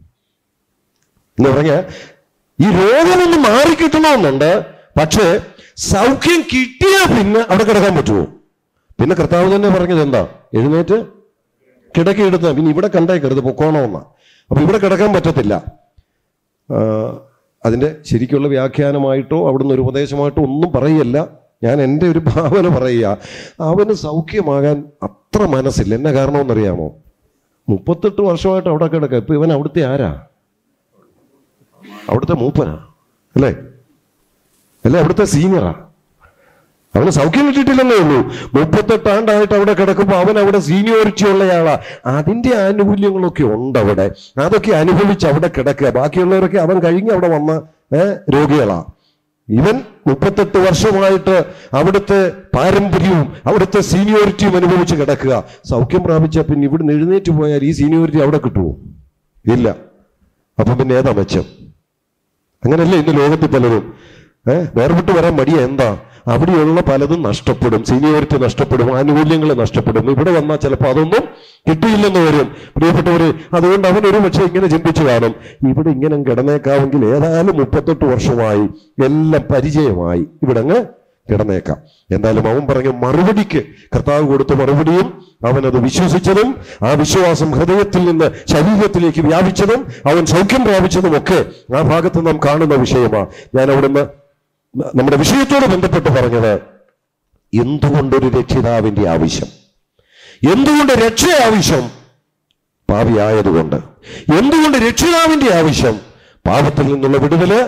എന്ന് പറഞ്ഞ ഈ രോഗമൊന്ന് മാറിക്കിട്ടണമെന്നുണ്ട് പക്ഷേ സൗഖ്യം കിട്ടിയാ പിന്നെ അവിടെ കിടക്കാൻ പറ്റുമോ പിന്നെ കർത്താവ് തന്നെ പറഞ്ഞത് എന്താ എഴുന്നേറ്റ് കിടക്കയെടുത്ത പിന്നെ ഇവിടെ കണ്ടേക്കരുത് പൊക്കോണമെന്ന അപ്പൊ ഇവിടെ കിടക്കാൻ പറ്റത്തില്ല ആ, അതിന്റെ ശരിക്കുള്ള വ്യാഖ്യാനമായിട്ടോ അവിടുന്ന് ഒരു ഉപദേശമായിട്ടോ ഒന്നും പറയല്ല ഞാൻ എൻ്റെ ഒരു ഭാവന പറയുക അവന് സൗഖ്യമാകാൻ അത്ര മനസ്സില്ല എന്നെ കാരണമെന്നറിയാമോ മുപ്പത്തെട്ട് വർഷമായിട്ട് അവിടെ കിടക്കുക ഇപ്പൊ ഇവൻ അവിടുത്തെ ആരാ അവിടുത്തെ മൂപ്പനാ അല്ലേ അല്ലേ അവിടുത്തെ സീനിയറാ അവന് സൗഖ്യം കിട്ടിയിട്ടില്ലെന്നേ ഉള്ളൂ മുപ്പത്തെട്ട് ആണ്ടായിട്ട് അവിടെ കിടക്കുമ്പോൾ അവൻ അവിടെ സീനിയോറിറ്റി ഉള്ളയാളാ അതിന്റെ ആനുകൂല്യങ്ങളൊക്കെ ഉണ്ട് അവിടെ അതൊക്കെ അനുഭവിച്ച് അവിടെ കിടക്കുക ബാക്കിയുള്ളവരൊക്കെ അവൻ കഴിഞ്ഞ് അവിടെ വന്ന ഏഹ് രോഗികളാ ഇവൻ മുപ്പത്തെട്ട് വർഷമായിട്ട് അവിടുത്തെ പാരമ്പര്യവും അവിടുത്തെ സീനിയോറിറ്റിയും അനുഭവിച്ച് കിടക്കുക സൗഖ്യം പ്രാപിച്ച പിന്നെ ഇവിടുന്ന് എഴുന്നേറ്റ് പോയാൽ ഈ സീനിയോറിറ്റി അവിടെ കിട്ടുമോ ഇല്ല അപ്പൊ പിന്നെ ഏതാ മെച്ചം അങ്ങനല്ലേ ഇന്ന് ലോകത്തിൽ പലരും ഏഹ് വേർപെട്ട് വരാൻ മടിയ എന്താ അവിടെയുള്ള പലതും നഷ്ടപ്പെടും സീനിയോറിറ്റി നഷ്ടപ്പെടും ആനുകൂല്യങ്ങൾ നഷ്ടപ്പെടും ഇവിടെ വന്നാൽ ചിലപ്പോൾ അതൊന്നും കിട്ടിയില്ലെന്ന് വരും പ്രിയപ്പെട്ടവര് അതുകൊണ്ട് അവൻ ഒരു പക്ഷേ ഇങ്ങനെ ചിന്തിച്ചു കാണും ഇവിടെ ഇങ്ങനെ കിടന്നേക്കാമെങ്കിൽ ഏതായാലും മുപ്പത്തെട്ട് വർഷമായി എല്ലാം പരിചയമായി ഇവിടെ അങ്ങ് കിടന്നേക്കാം എന്തായാലും അവൻ പറഞ്ഞ മറുപടിക്ക് കർത്താവ് കൊടുത്ത മറുപടിയും അവനത് വിശ്വസിച്ചതും ആ വിശ്വാസം ഹൃദയത്തിൽ നിന്ന് ശരീരത്തിലേക്ക് വ്യാപിച്ചതും അവൻ സൗഖ്യം പ്രാപിച്ചതും ഒക്കെ ആ ഭാഗത്ത് നാം കാണുന്ന വിഷയമാണ് ഞാൻ അവിടുന്ന് നമ്മുടെ വിഷയത്തോട് ബന്ധപ്പെട്ട് പറഞ്ഞത് എന്തുകൊണ്ടൊരു രക്ഷിതാവിന്റെ ആവശ്യം എന്തുകൊണ്ട് രക്ഷ ആവശ്യം പാപിയായതുകൊണ്ട് എന്തുകൊണ്ട് രക്ഷിതാവിന്റെ ആവശ്യം പാപത്തിൽ നിന്നുള്ള വിടുതല്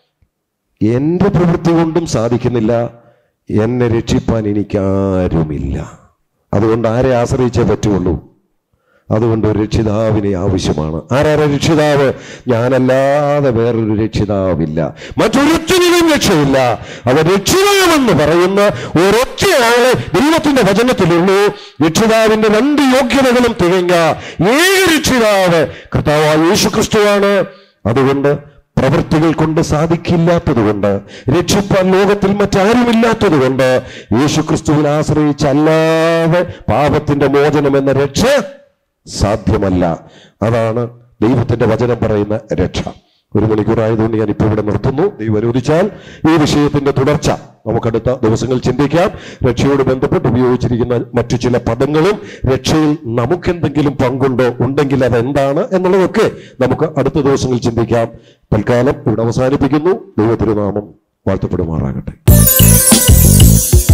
എന്റെ പ്രവൃത്തി കൊണ്ടും സാധിക്കുന്നില്ല എന്നെ രക്ഷിപ്പാൻ എനിക്കാരുമില്ല അതുകൊണ്ട് ആരെ ആശ്രയിച്ചേ പറ്റുള്ളൂ അതുകൊണ്ട് ഒരു രക്ഷിതാവിനെ ആവശ്യമാണ് ആരാണ് രക്ഷിതാവ് ഞാനല്ലാതെ വേറൊരു രക്ഷിതാവില്ല മറ്റൊരൊറ്റനിലും രക്ഷയില്ല അവ രക്ഷിതാവെന്ന് പറയുന്ന ഒരൊറ്റയാളെ ദൈവത്തിന്റെ വചനത്തിലുള്ളൂ രക്ഷിതാവിന്റെ രണ്ട് യോഗ്യതകളും തികഞ്ഞ ഏക രക്ഷിതാവ് കർത്താവായ യേശു ക്രിസ്തുവാണ് അതുകൊണ്ട് പ്രവൃത്തികൾ കൊണ്ട് സാധിക്കില്ലാത്തത് കൊണ്ട് രക്ഷിപ്പാൻ ലോകത്തിൽ മറ്റാരുമില്ലാത്തത് കൊണ്ട് യേശു ക്രിസ്തുവിൽ ആശ്രയിച്ചല്ലാതെ പാപത്തിന്റെ മോചനം എന്ന രക്ഷ സാധ്യമല്ല അതാണ് ദൈവത്തിന്റെ വചനം പറയുന്ന രക്ഷ ഒരു മണിക്കൂറായതുകൊണ്ട് ഞാൻ ഇപ്പോൾ ഇവിടെ നിർത്തുന്നു ദൈവം അനുവദിച്ചാൽ ഈ വിഷയത്തിന്റെ തുടർച്ച നമുക്കടുത്ത ദിവസങ്ങൾ ചിന്തിക്കാം രക്ഷയോട് ബന്ധപ്പെട്ട് ഉപയോഗിച്ചിരിക്കുന്ന മറ്റു ചില പദങ്ങളും രക്ഷയിൽ നമുക്കെന്തെങ്കിലും പങ്കുണ്ടോ ഉണ്ടെങ്കിൽ അതെന്താണ് എന്നുള്ളതൊക്കെ നമുക്ക് അടുത്ത ദിവസങ്ങൾ ചിന്തിക്കാം തൽക്കാലം ഇവിടെ അവസാനിപ്പിക്കുന്നു ദൈവത്തിരുനാമം വാഴ്ത്തപ്പെടുമാറാകട്ടെ